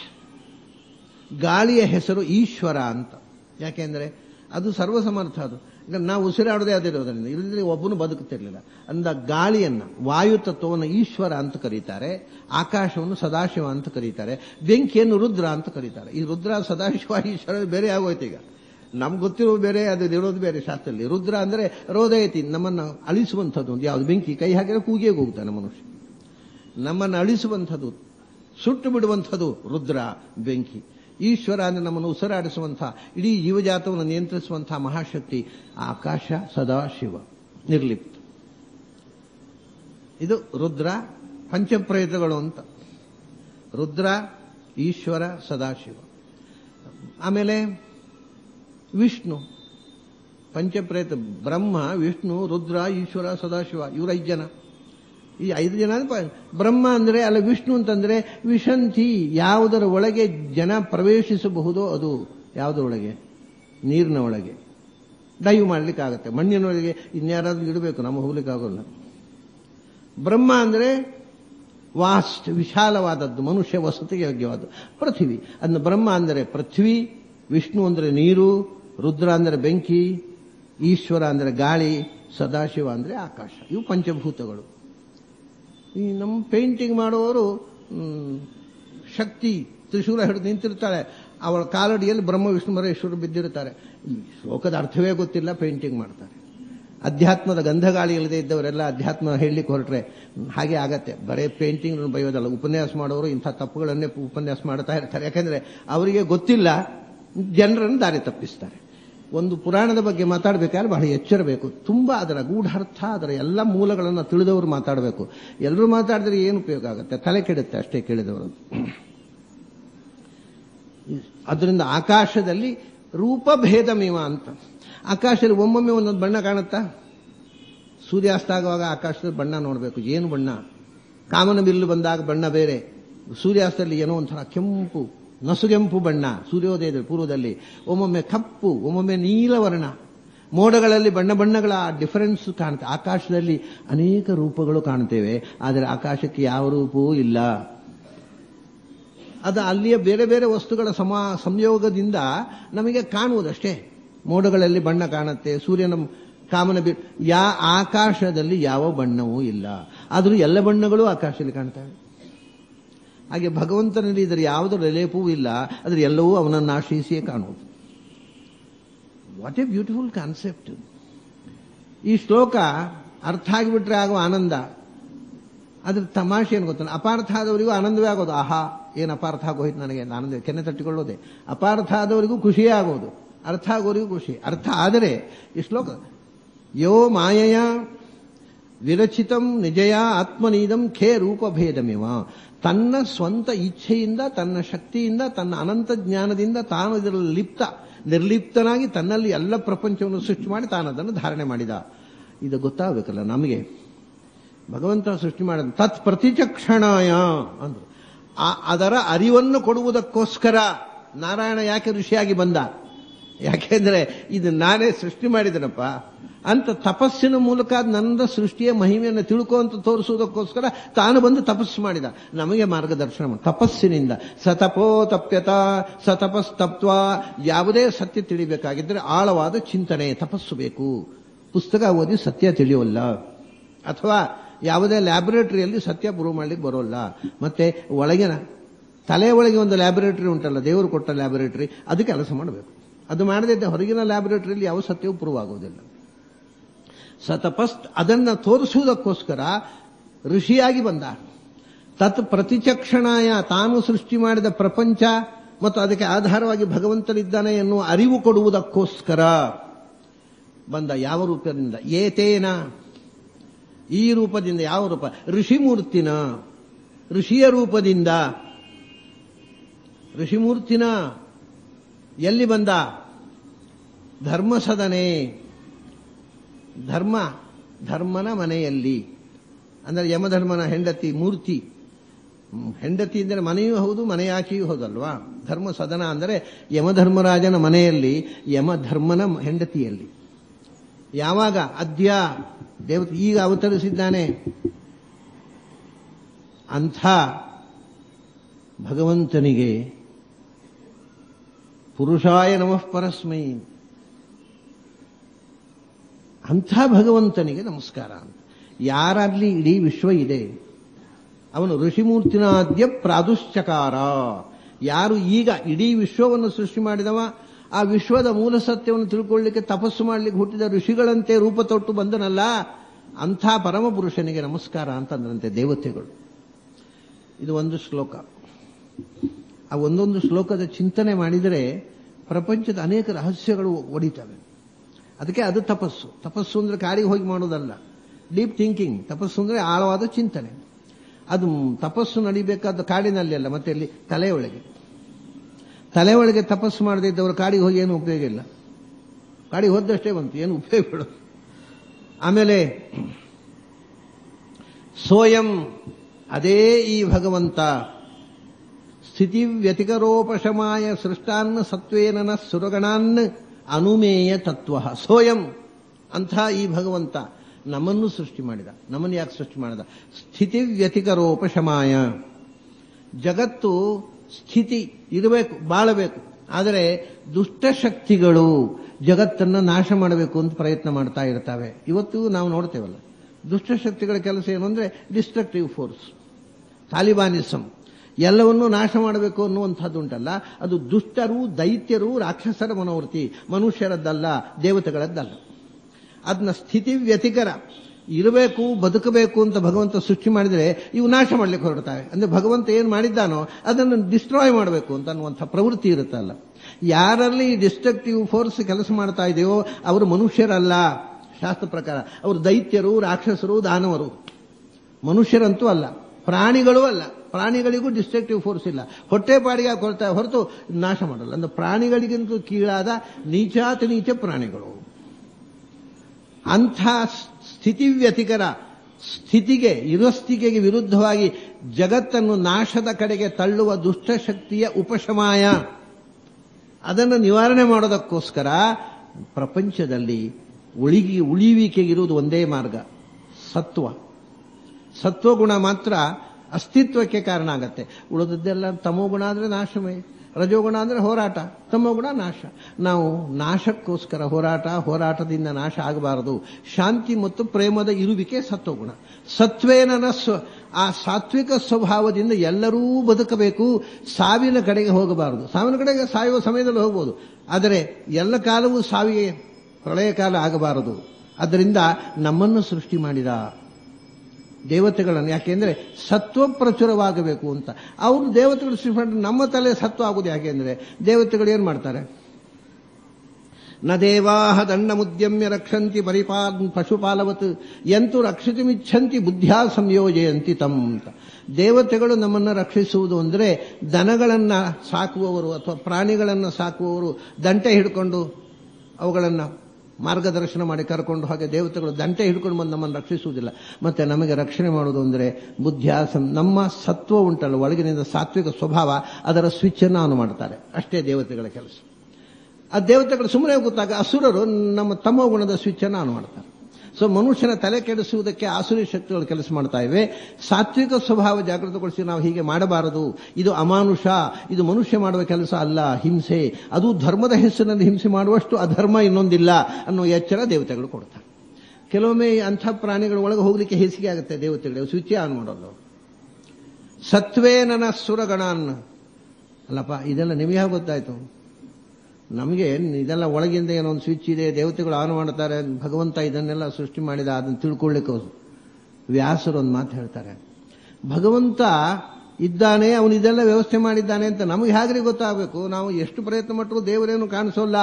ಗಾಳಿಯ ಹೆಸರು ಈಶ್ವರ ಅಂತ ಯಾಕೆಂದ್ರೆ ಅದು ಸರ್ವಸಮರ್ಥ ಅದು ಈಗ ನಾವು ಉಸಿರಾಡೋದೇ ಅದಿರೋದ್ರಿಂದ ಇಲ್ಲದ್ರೆ ಒಬ್ಬನು ಬದುಕುತ್ತಿರಲಿಲ್ಲ ಅಂದ ಗಾಳಿಯನ್ನ ವಾಯು ತತ್ವವನ್ನು ಈಶ್ವರ ಅಂತ ಕರೀತಾರೆ ಆಕಾಶವನ್ನು ಸದಾಶಿವ ಅಂತ ಕರೀತಾರೆ ಬೆಂಕಿಯನ್ನು ರುದ್ರ ಅಂತ ಕರೀತಾರೆ ಈ ರುದ್ರ ಸದಾಶಿವ ಈಶ್ವರ ಬೇರೆ ಆಗೋಯ್ತು ಈಗ ನಮ್ಗೆ ಗೊತ್ತಿರೋ ಬೇರೆ ಅದು ಇರೋದು ಬೇರೆ ಶಾಸ್ತ್ರದಲ್ಲಿ ರುದ್ರ ಅಂದ್ರೆ ರೋದಯತಿ ನಮ್ಮನ್ನು ಅಳಿಸುವಂಥದ್ದು ಒಂದು ಯಾವುದು ಬೆಂಕಿ ಕೈ ಹಾಕಿದ್ರೆ ಕೂಗಿಯೇ ಹೋಗ್ತಾನೆ ಮನುಷ್ಯ ನಮ್ಮನ್ನು ಅಳಿಸುವಂಥದ್ದು ಸುಟ್ಟು ಬಿಡುವಂಥದ್ದು ರುದ್ರ ಬೆಂಕಿ ಈಶ್ವರ ಅಂದ್ರೆ ನಮ್ಮನ್ನು ಉಸಿರಾಡಿಸುವಂಥ ಇಡೀ ಜೀವಜಾತವನ್ನು ನಿಯಂತ್ರಿಸುವಂತಹ ಮಹಾಶಕ್ತಿ ಆಕಾಶ ಸದಾಶಿವ ನಿರ್ಲಿಪ್ತ ಇದು ರುದ್ರ ಪಂಚಪ್ರೇತಗಳು ಅಂತ ರುದ್ರ ಈಶ್ವರ ಸದಾಶಿವ ಆಮೇಲೆ ವಿಷ್ಣು ಪಂಚಪ್ರೇತ ಬ್ರಹ್ಮ ವಿಷ್ಣು ರುದ್ರ ಈಶ್ವರ ಸದಾಶಿವ ಇವರು ಐದು ಜನ ಈ ಐದು ಜನ ಅಂದ್ರೆ ಪ- ಬ್ರಹ್ಮ ಅಂದ್ರೆ ಅಲ್ಲ ವಿಷ್ಣು ಅಂತಂದ್ರೆ ವಿಶಂತಿ ಯಾವುದರ ಒಳಗೆ ಜನ ಪ್ರವೇಶಿಸಬಹುದೋ ಅದು ಯಾವುದರ ಒಳಗೆ ನೀರಿನ ಒಳಗೆ ಡೈವ್ ಮಾಡ್ಲಿಕ್ಕಾಗತ್ತೆ ಮಣ್ಣಿನೊಳಗೆ ಇನ್ಯಾರಾದ್ರೂ ಇಡಬೇಕು ನಮ್ಮ ಹೋಗ್ಲಿಕ್ಕಾಗೋಲ್ಲ ಬ್ರಹ್ಮ ಅಂದ್ರೆ ವಾಸ್ಟ್ ವಿಶಾಲವಾದದ್ದು ಮನುಷ್ಯ ವಸತಿಗೆ ಯೋಗ್ಯವಾದ್ದು ಪೃಥ್ವಿ ಅದನ್ನ ಬ್ರಹ್ಮ ಅಂದರೆ ಪೃಥ್ವಿ ವಿಷ್ಣು ಅಂದರೆ ನೀರು ರುದ್ರ ಅಂದರೆ ಬೆಂಕಿ ಈಶ್ವರ ಅಂದರೆ ಗಾಳಿ ಸದಾಶಿವ ಅಂದರೆ ಆಕಾಶ ಇವು ಪಂಚಭೂತಗಳು ಈ ನಮ್ಮ ಪೇಂಟಿಂಗ್ ಮಾಡುವವರು ಮ್, ಶಕ್ತಿ ತ್ರಿಶೂಲ ಹಿಡಿದು ನಿಂತಿರ್ತಾಳೆ ಅವಳ ಕಾಲಡಿಯಲ್ಲಿ ಬ್ರಹ್ಮ ವಿಷ್ಣು ಮರೇಶ್ವರರು ಬಿದ್ದಿರ್ತಾರೆ ಈ ಶ್ಲೋಕದ ಅರ್ಥವೇ ಗೊತ್ತಿಲ್ಲ ಪೇಂಟಿಂಗ್ ಮಾಡ್ತಾರೆ ಅಧ್ಯಾತ್ಮದ ಗಂಧಗಾಳಿ ಇಲ್ಲದೆ ಇದ್ದವರೆಲ್ಲ ಅಧ್ಯಾತ್ಮ ಹೇಳಲಿಕ್ಕೆ ಹೊರಟ್ರೆ ಹಾಗೆ ಆಗತ್ತೆ ಬರೇ ಪೇಂಟಿಂಗ್ ಬೈಯೋದಲ್ಲ ಉಪನ್ಯಾಸ ಮಾಡೋರು ಇಂಥ ತಪ್ಪುಗಳನ್ನೇ ಉಪನ್ಯಾಸ ಮಾಡ್ತಾ ಇರ್ತಾರೆ ಯಾಕಂದ್ರೆ ಅವರಿಗೆ ಗೊತ್ತಿಲ್ಲ ಜನರನ್ನು ದಾರಿ ತಪ್ಪಿಸ್ತಾರೆ ಒಂದು ಪುರಾಣದ ಬಗ್ಗೆ ಮಾತಾಡಬೇಕಾದ್ರೆ ಬಹಳ ಎಚ್ಚರ ಬೇಕು ತುಂಬಾ ಅದರ ಗೂಢಾರ್ಥ ಅದರ ಎಲ್ಲ ಮೂಲಗಳನ್ನು ತಿಳಿದವರು ಮಾತಾಡಬೇಕು ಎಲ್ಲರೂ ಮಾತಾಡಿದ್ರೆ ಏನು ಉಪಯೋಗ ಆಗುತ್ತೆ ತಲೆ ಕೆಡುತ್ತೆ ಅಷ್ಟೇ ಕೇಳಿದವರು ಅದರಿಂದ ಆಕಾಶದಲ್ಲಿ ರೂಪಭೇದಮಿವ ಅಂತ ಆಕಾಶದಲ್ಲಿ ಒಮ್ಮೊಮ್ಮೆ ಒಂದೊಂದು ಬಣ್ಣ ಕಾಣುತ್ತಾ ಸೂರ್ಯಾಸ್ತ ಆಗುವಾಗ ಆಕಾಶದ ಬಣ್ಣ ನೋಡಬೇಕು ಏನು ಬಣ್ಣ ಕಾಮನ ಬಿಲ್ಲು ಬಂದಾಗ ಬಣ್ಣ ಬೇರೆ ಸೂರ್ಯಾಸ್ತದಲ್ಲಿ ಏನೋ ಒಂಥರ ಕೆಂಪು ನಸುಗೆಂಪು ಬಣ್ಣ ಸೂರ್ಯೋದಯದ ಪೂರ್ವದಲ್ಲಿ ಒಮ್ಮೊಮ್ಮೆ ಕಪ್ಪು ಒಮ್ಮೊಮ್ಮೆ ನೀಲವರ್ಣ ಮೋಡಗಳಲ್ಲಿ ಬಣ್ಣ ಬಣ್ಣಗಳ ಡಿಫರೆನ್ಸ್ ಕಾಣುತ್ತೆ ಆಕಾಶದಲ್ಲಿ ಅನೇಕ ರೂಪಗಳು ಕಾಣ್ತೇವೆ ಆದರೆ ಆಕಾಶಕ್ಕೆ ಯಾವ ರೂಪವೂ ಇಲ್ಲ ಅದು ಅಲ್ಲಿಯ ಬೇರೆ ಬೇರೆ ವಸ್ತುಗಳ ಸಮ ಸಂಯೋಗದಿಂದ ನಮಗೆ ಕಾಣುವುದಷ್ಟೇ ಮೋಡಗಳಲ್ಲಿ ಬಣ್ಣ ಕಾಣುತ್ತೆ ಸೂರ್ಯನ ಕಾಮನ ಬಿ ಯಾ ಆಕಾಶದಲ್ಲಿ ಯಾವ ಬಣ್ಣವೂ ಇಲ್ಲ ಆದರೂ ಎಲ್ಲ ಬಣ್ಣಗಳು ಆಕಾಶದಲ್ಲಿ ಕಾಣ್ತವೆ ಹಾಗೆ ಭಗವಂತನಲ್ಲಿ ಇದರ ಯಾವುದರ ಲೇಪವೂ ಇಲ್ಲ ಆದರೆ ಎಲ್ಲವೂ ಅವನನ್ನು ಆಶ್ರಯಿಸಿಯೇ ಕಾಣುವುದು ವಾಟ್ ಎ ಬ್ಯೂಟಿಫುಲ್ ಕಾನ್ಸೆಪ್ಟ್ ಈ ಶ್ಲೋಕ ಅರ್ಥ ಆಗಿಬಿಟ್ರೆ ಆಗುವ ಆನಂದ ಅದ್ರ ತಮಾಷೆ ಏನು ಗೊತ್ತ ಅಪಾರ್ಥ ಆದವರಿಗೂ ಆನಂದವೇ ಆಗೋದು ಆಹಾ ಏನು ಅಪಾರ್ಥ ಆಗೋಯ್ತು ನನಗೆ ಆನಂದ ಕೆನ್ನೆ ತಟ್ಟಿಕೊಳ್ಳೋದೆ ಅಪಾರ್ಥ ಆದವರಿಗೂ ಖುಷಿಯೇ ಆಗೋದು ಅರ್ಥ ಆಗೋರಿಗೂ ಖುಷಿ ಅರ್ಥ ಆದರೆ ಈ ಶ್ಲೋಕ ಯೋ ಮಾಯಯ ವಿರಚಿತಂ ನಿಜಯ ಆತ್ಮನೀದಂ ಖೇ ರೂಪಭೇದಮಿವ ತನ್ನ ಸ್ವಂತ ಇಚ್ಛೆಯಿಂದ ತನ್ನ ಶಕ್ತಿಯಿಂದ ತನ್ನ ಅನಂತ ಜ್ಞಾನದಿಂದ ತಾನು ಇದರಲ್ಲಿ ಲಿಪ್ತ ನಿರ್ಲಿಪ್ತನಾಗಿ ತನ್ನಲ್ಲಿ ಎಲ್ಲ ಪ್ರಪಂಚವನ್ನು ಸೃಷ್ಟಿ ಮಾಡಿ ತಾನು ಅದನ್ನು ಧಾರಣೆ ಮಾಡಿದ ಇದು ಗೊತ್ತಾಗಬೇಕಲ್ಲ ನಮಗೆ ಭಗವಂತ ಸೃಷ್ಟಿ ಮಾಡಿದ ತತ್ ಪ್ರತಿಚಕ್ಷಣಾಯ ಅಂದ್ರು ಆ- ಅದರ ಅರಿವನ್ನು ಕೊಡುವುದಕ್ಕೋಸ್ಕರ ನಾರಾಯಣ ಯಾಕೆ ಋಷಿಯಾಗಿ ಬಂದ ಯಾಕೆಂದ್ರೆ ಇದು ನಾನೇ ಸೃಷ್ಟಿ ಮಾಡಿದನಪ್ಪ ಅಂತ ತಪಸ್ಸಿನ ಮೂಲಕ ನನ್ನ ಸೃಷ್ಟಿಯ ಮಹಿಮೆಯನ್ನು ತಿಳ್ಕೊ ಅಂತ ತೋರಿಸುವುದಕ್ಕೋಸ್ಕರ ತಾನು ಬಂದು ತಪಸ್ಸು ಮಾಡಿದ ನಮಗೆ ಮಾರ್ಗದರ್ಶನ ಮಾಡಿ ತಪಸ್ಸಿನಿಂದ ಸತಪೋ ತಪ್ಯತ ಸತಪಸ್ತಪ್ತ್ವ ಯಾವುದೇ ಸತ್ಯ ತಿಳಿಬೇಕಾಗಿದ್ದರೆ ಆಳವಾದ ಚಿಂತನೆ ತಪಸ್ಸು ಬೇಕು ಪುಸ್ತಕ ಓದಿ ಸತ್ಯ ತಿಳಿಯೋಲ್ಲ ಅಥವಾ ಯಾವುದೇ ಲ್ಯಾಬೊರೇಟರಿಯಲ್ಲಿ ಸತ್ಯ ಪ್ರೂವ್ ಮಾಡ್ಲಿಕ್ಕೆ ಬರೋಲ್ಲ ಮತ್ತೆ ಒಳಗಿನ ತಲೆ ಒಳಗೆ ಒಂದು ಲ್ಯಾಬೊರೇಟರಿ ಉಂಟಲ್ಲ ದೇವರು ಕೊಟ್ಟ ಲ್ಯಾಬೊರೇಟರಿ ಅದು ಕೆಲಸ ಮಾಡಬೇಕು ಅದು ಮಾಡದಿದ್ದ ಹೊರಗಿನ ಲ್ಯಾಬೊರೇಟರಿಯಲ್ಲಿ ಯಾವ ಸತ್ಯವೂ ಪ್ರೂವ್ ಆಗೋದಿಲ್ಲ ಸತಪಸ್ತ್ ಅದನ್ನ ತೋರಿಸುವುದಕ್ಕೋಸ್ಕರ ಋಷಿಯಾಗಿ ಬಂದ ತತ್ ಪ್ರತಿಚಕ್ಷಣಾಯ ತಾನು ಸೃಷ್ಟಿ ಮಾಡಿದ ಪ್ರಪಂಚ ಮತ್ತು ಅದಕ್ಕೆ ಆಧಾರವಾಗಿ ಭಗವಂತನಿದ್ದಾನೆ ಎನ್ನುವ ಅರಿವು ಕೊಡುವುದಕ್ಕೋಸ್ಕರ ಬಂದ ಯಾವ ರೂಪದಿಂದ ಏತೇನ ಈ ರೂಪದಿಂದ ಯಾವ ರೂಪ ಋಷಿಮೂರ್ತಿನ ಋಷಿಯ ರೂಪದಿಂದ ಋಷಿಮೂರ್ತಿನ ಎಲ್ಲಿ ಬಂದ ಧರ್ಮಸದನೆ ಧರ್ಮ ಧರ್ಮನ ಮನೆಯಲ್ಲಿ ಅಂದರೆ ಯಮಧರ್ಮನ ಹೆಂಡತಿ ಮೂರ್ತಿ ಹ್ಮ್, ಹೆಂಡತಿ ಅಂದರೆ ಮನೆಯೂ ಹೌದು ಮನೆಯಾಚೆಯೂ ಹೌದಲ್ವಾ ಧರ್ಮ ಸದನ ಅಂದರೆ ಯಮಧರ್ಮರಾಜನ ಮನೆಯಲ್ಲಿ ಯಮಧರ್ಮನ ಹೆಂಡತಿಯಲ್ಲಿ ಯಾವಾಗ ಅದ್ಯ ದೇವತೆ ಈಗ ಅವತರಿಸಿದ್ದಾನೆ ಅಂಥ ಭಗವಂತನಿಗೆ ಪುರುಷಾಯ ನಮಃ ಪರಸ್ಮೈ ಅಂಥ ಭಗವಂತನಿಗೆ ನಮಸ್ಕಾರ ಅಂತ ಯಾರಲ್ಲಿ ಇಡೀ ವಿಶ್ವ ಇದೆ ಅವನು ಋಷಿಮೂರ್ತಿನಾದ್ಯ ಪ್ರಾದುಶ್ಚಕಾರ ಯಾರು ಈಗ ಇಡೀ ವಿಶ್ವವನ್ನು ಸೃಷ್ಟಿ ಮಾಡಿದವ ಆ ವಿಶ್ವದ ಮೂಲ ಸತ್ಯವನ್ನು ತಿಳ್ಕೊಳ್ಳಿಕ್ಕೆ ತಪಸ್ಸು ಮಾಡಲಿಕ್ಕೆ ಹುಟ್ಟಿದ ಋಷಿಗಳಂತೆ ರೂಪ ತೊಟ್ಟು ಬಂದನಲ್ಲ ಅಂಥ ಪರಮ ಪುರುಷನಿಗೆ ನಮಸ್ಕಾರ ಅಂತಂದ್ರಂತೆ ದೇವತೆಗಳು ಇದು ಒಂದು ಶ್ಲೋಕ ಆ ಒಂದೊಂದು ಶ್ಲೋಕದ ಚಿಂತನೆ ಮಾಡಿದರೆ ಪ್ರಪಂಚದ ಅನೇಕ ರಹಸ್ಯಗಳು ಒಡಿತವೆ ಅದಕ್ಕೆ ಅದು ತಪಸ್ಸು ತಪಸ್ಸು ಅಂದ್ರೆ ಕಾಡಿಗೆ ಹೋಗಿ ಮಾಡೋದಲ್ಲ ಡೀಪ್ ಥಿಂಕಿಂಗ್ ತಪಸ್ಸು ಅಂದ್ರೆ ಆಳವಾದ ಚಿಂತನೆ ಅದು ತಪಸ್ಸು ನಡಿಬೇಕಾದ ಕಾಡಿನಲ್ಲಿ ಅಲ್ಲ ಮತ್ತೆ ಇಲ್ಲಿ ತಲೆಯೊಳಗೆ ತಲೆಯೊಳಗೆ ತಪಸ್ಸು ಮಾಡದೇ ಇದ್ದವರು ಕಾಡಿಗೆ ಹೋಗಿ ಏನು ಉಪಯೋಗ ಇಲ್ಲ ಕಾಡಿಗೆ ಹೋದಷ್ಟೇ ಬಂತು ಏನು ಉಪಯೋಗ ಬೇಡ ಆಮೇಲೆ ಸೋಯಂ ಅದೇ ಈ ಭಗವಂತ ಸ್ಥಿತಿ ವ್ಯತಿಕರೋಪಶಮಾಯ ಸೃಷ್ಟಾನ್ ಸತ್ವೇನ ಸುರಗಣಾನ್ ಅನುಮೇಯ ತತ್ವ ಸೋಯಂ ಅಂಥ ಈ ಭಗವಂತ ನಮ್ಮನ್ನು ಸೃಷ್ಟಿ ಮಾಡಿದ ನಮ್ಮನ್ನು ಯಾಕೆ ಸೃಷ್ಟಿ ಮಾಡಿದ ಸ್ಥಿತಿ ವ್ಯತಿಕರೋಪಶಮಾಯ ಜಗತ್ತು ಸ್ಥಿತಿ ಇರಬೇಕು ಬಾಳಬೇಕು ಆದರೆ ದುಷ್ಟಶಕ್ತಿಗಳು ಜಗತ್ತನ್ನು ನಾಶ ಮಾಡಬೇಕು ಅಂತ ಪ್ರಯತ್ನ ಮಾಡ್ತಾ ಇರ್ತವೆ ಇವತ್ತು ನಾವು ನೋಡ್ತೇವಲ್ಲ ದುಷ್ಟಶಕ್ತಿಗಳ ಕೆಲಸ ಏನು ಅಂದ್ರೆ ಡಿಸ್ಟ್ರಕ್ಟಿವ್ ಫೋರ್ಸ್ ತಾಲಿಬಾನಿಸಂ ಎಲ್ಲವನ್ನೂ ನಾಶ ಮಾಡಬೇಕು ಅನ್ನುವಂಥದ್ದು ಉಂಟಲ್ಲ ಅದು ದುಷ್ಟರು ದೈತ್ಯರು ರಾಕ್ಷಸರ ಮನೋವೃತ್ತಿ ಮನುಷ್ಯರದ್ದಲ್ಲ ದೇವತೆಗಳದ್ದಲ್ಲ ಅದನ್ನ ಸ್ಥಿತಿ ವ್ಯತಿಕರ ಇರಬೇಕು ಬದುಕಬೇಕು ಅಂತ ಭಗವಂತ ಸೃಷ್ಟಿ ಮಾಡಿದರೆ ಇವು ನಾಶ ಮಾಡ್ಲಿಕ್ಕೆ ಹೊರಡ್ತಾವೆ ಅಂದ್ರೆ ಭಗವಂತ ಏನು ಮಾಡಿದ್ದಾನೋ ಅದನ್ನು ಡಿಸ್ಟ್ರಾಯ್ ಮಾಡಬೇಕು ಅಂತ ಅನ್ನುವಂಥ ಪ್ರವೃತ್ತಿ ಇರುತ್ತಲ್ಲ ಯಾರಲ್ಲಿ ಡಿಸ್ಟ್ರಕ್ಟಿವ್ ಫೋರ್ಸ್ ಕೆಲಸ ಮಾಡ್ತಾ ಇದೆಯೋ ಅವರು ಮನುಷ್ಯರಲ್ಲ ಶಾಸ್ತ್ರ ಪ್ರಕಾರ ಅವರು ದೈತ್ಯರು ರಾಕ್ಷಸರು ದಾನವರು ಮನುಷ್ಯರಂತೂ ಅಲ್ಲ ಪ್ರಾಣಿಗಳು ಅಲ್ಲ ಪ್ರಾಣಿಗಳಿಗೂ ಡಿಸ್ಟ್ರಕ್ಟಿವ್ ಫೋರ್ಸ್ ಇಲ್ಲ ಹೊಟ್ಟೆಪಾಡಿಗೆ ಕೊಡ್ತಾ ಹೊರತು ನಾಶ ಮಾಡಲ್ಲ ಅಂದ್ರೆ ಪ್ರಾಣಿಗಳಿಗಿಂತೂ ಕೀಳಾದ ನೀಚಾತಿ ನೀಚ ಪ್ರಾಣಿಗಳು ಅಂಥ ಸ್ಥಿತಿವ್ಯತಿಕರ ಸ್ಥಿತಿಗೆ ಇರಸ್ಥಿತಿಗೆ ವಿರುದ್ಧವಾಗಿ ಜಗತ್ತನ್ನು ನಾಶದ ಕಡೆಗೆ ತಳ್ಳುವ ದುಷ್ಟಶಕ್ತಿಯ ಉಪಶಮಾಯ ಅದನ್ನು ನಿವಾರಣೆ ಮಾಡೋದಕ್ಕೋಸ್ಕರ ಪ್ರಪಂಚದಲ್ಲಿ ಉಳಿಗಿ ಉಳಿಯುವಿಕೆಗಿರುವುದು ಒಂದೇ ಮಾರ್ಗ ಸತ್ವ ಸತ್ವಗುಣ ಮಾತ್ರ ಅಸ್ತಿತ್ವಕ್ಕೆ ಕಾರಣ ಆಗತ್ತೆ ಉಳಿದದ್ದೆಲ್ಲ ತಮೋಗುಣ ಅಂದ್ರೆ ನಾಶಮೇ ರಜೋಗುಣ ಅಂದ್ರೆ ಹೋರಾಟ ತಮೋಗುಣ ನಾಶ ನಾವು ನಾಶಕ್ಕೋಸ್ಕರ ಹೋರಾಟ ಹೋರಾಟದಿಂದ ನಾಶ ಆಗಬಾರದು ಶಾಂತಿ ಮತ್ತು ಪ್ರೇಮದ ಇರುವಿಕೆ ಸತ್ವಗುಣ ಸತ್ವೇನನ ಸ್ವ ಆ ಸಾತ್ವಿಕ ಸ್ವಭಾವದಿಂದ ಎಲ್ಲರೂ ಬದುಕಬೇಕು ಸಾವಿನ ಕಡೆಗೆ ಹೋಗಬಾರದು ಸಾವಿನ ಕಡೆಗೆ ಸಾಯುವ ಸಮಯದಲ್ಲಿ ಹೋಗ್ಬೋದು ಆದರೆ ಎಲ್ಲ ಕಾಲವೂ ಸಾವಿಗೆ ಪ್ರಳಯ ಕಾಲ ಆಗಬಾರದು ಅದರಿಂದ ನಮ್ಮನ್ನು ಸೃಷ್ಟಿ ಮಾಡಿದ ದೇವತೆಗಳನ್ನು ಯಾಕೆಂದ್ರೆ ಸತ್ವ ಪ್ರಚುರವಾಗಬೇಕು ಅಂತ ಅವರು ದೇವತೆಗಳು ಸೃಷ್ಟಿ ಮಾಡಿದ್ರೆ ನಮ್ಮ ತಲೆ ಸತ್ವ ಆಗುದು ಯಾಕೆಂದ್ರೆ ದೇವತೆಗಳು ಏನ್ ಮಾಡ್ತಾರೆ ನ ದೇವಾಹ ದಂಡ ಮುದ್ಯಮ್ಯ ರಕ್ಷಂತಿ ಪರಿಪಾ ಪಶುಪಾಲವತ್ ಎಂತು ರಕ್ಷಿತಮಿಚ್ಛಂತಿ ಬುದ್ಧ್ಯಾ ಸಂಯೋಜಯಂತಿ ತಮ್ ಅಂತ ದೇವತೆಗಳು ನಮ್ಮನ್ನು ರಕ್ಷಿಸುವುದು ಅಂದರೆ ದನಗಳನ್ನ ಸಾಕುವವರು ಅಥವಾ ಪ್ರಾಣಿಗಳನ್ನು ಸಾಕುವವರು ದಂಟೆ ಹಿಡ್ಕೊಂಡು ಅವುಗಳನ್ನು ಮಾರ್ಗದರ್ಶನ ಮಾಡಿ ಕರ್ಕೊಂಡು ಹಾಗೆ ದೇವತೆಗಳು ದಂಟೆ ಹಿಡ್ಕೊಂಡು ಬಂದು ನಮ್ಮನ್ನು ರಕ್ಷಿಸುವುದಿಲ್ಲ ಮತ್ತೆ ನಮಗೆ ರಕ್ಷಣೆ ಮಾಡುವುದು ಅಂದರೆ ಬುದ್ಧ್ಯಾಸಂ ನಮ್ಮ ಸತ್ವ ಉಂಟಲ್ಲ ಒಳಗಿನಿಂದ ಸಾತ್ವಿಕ ಸ್ವಭಾವ ಅದರ ಸ್ವಿಚ್ ಅನ್ನು ಆನ್ ಮಾಡ್ತಾರೆ ಅಷ್ಟೇ ದೇವತೆಗಳ ಕೆಲಸ ಆ ದೇವತೆಗಳು ಸುಮ್ಮನೆ ಗೊತ್ತಾಗ ಅಸುರರು ನಮ್ಮ ತಮ್ಮ ಗುಣದ ಸ್ವಿಚ್ ಅನ್ನು ಆನ್ ಮಾಡ್ತಾರೆ ಸೊ ಮನುಷ್ಯನ ತಲೆ ಕೆಡಿಸುವುದಕ್ಕೆ ಆಸುರಿ ಶಕ್ತಿಗಳು ಕೆಲಸ ಮಾಡ್ತಾ ಇವೆ ಸಾತ್ವಿಕ ಸ್ವಭಾವ ಜಾಗೃತಗೊಳಿಸಿ ನಾವು ಹೀಗೆ ಮಾಡಬಾರದು ಇದು ಅಮಾನುಷ ಇದು ಮನುಷ್ಯ ಮಾಡುವ ಕೆಲಸ ಅಲ್ಲ ಹಿಂಸೆ ಅದು ಧರ್ಮದ ಹೆಸರಿನಲ್ಲಿ ಹಿಂಸೆ ಮಾಡುವಷ್ಟು ಅಧರ್ಮ ಇನ್ನೊಂದಿಲ್ಲ ಅನ್ನೋ ಎಚ್ಚರ ದೇವತೆಗಳು ಕೊಡ್ತಾರೆ ಕೆಲವೊಮ್ಮೆ ಅಂಥ ಪ್ರಾಣಿಗಳ ಒಳಗೆ ಹೋಗ್ಲಿಕ್ಕೆ ಹೇಸಿಗೆ ಆಗುತ್ತೆ ದೇವತೆಗಳು ಸ್ವಿಚ್ ಆನ್ ಮಾಡೋದು ಸತ್ವೇ ನನ್ನ ಸುರಗಣಾನ್ ಅಲ್ಲಪ್ಪ ಇದೆಲ್ಲ ನಿಮಗೆ ಹೇಗೆ ಗೊತ್ತಾಯ್ತು ನಮಗೆ ಇದೆಲ್ಲ ಒಳಗಿಂದ ಏನೋ ಒಂದು ಸ್ವಿಚ್ ಇದೆ ದೇವತೆಗಳು ಆನ್ ಮಾಡ್ತಾರೆ ಭಗವಂತ ಇದನ್ನೆಲ್ಲ ಸೃಷ್ಟಿ ಮಾಡಿದ ಅದನ್ನು ತಿಳ್ಕೊಳ್ಳಿಕ್ಕೆ ವ್ಯಾಸರು ಒಂದು ಮಾತು ಹೇಳ್ತಾರೆ ಭಗವಂತ ಇದ್ದಾನೆ ಅವನು ಇದೆಲ್ಲ ವ್ಯವಸ್ಥೆ ಮಾಡಿದ್ದಾನೆ ಅಂತ ನಮಗೆ ಹೇಗ್ರಿ ಗೊತ್ತಾಗಬೇಕು ನಾವು ಎಷ್ಟು ಪ್ರಯತ್ನ ಪಟ್ಟರು ದೇವರೇನು ಕಾಣಿಸೋಲ್ಲ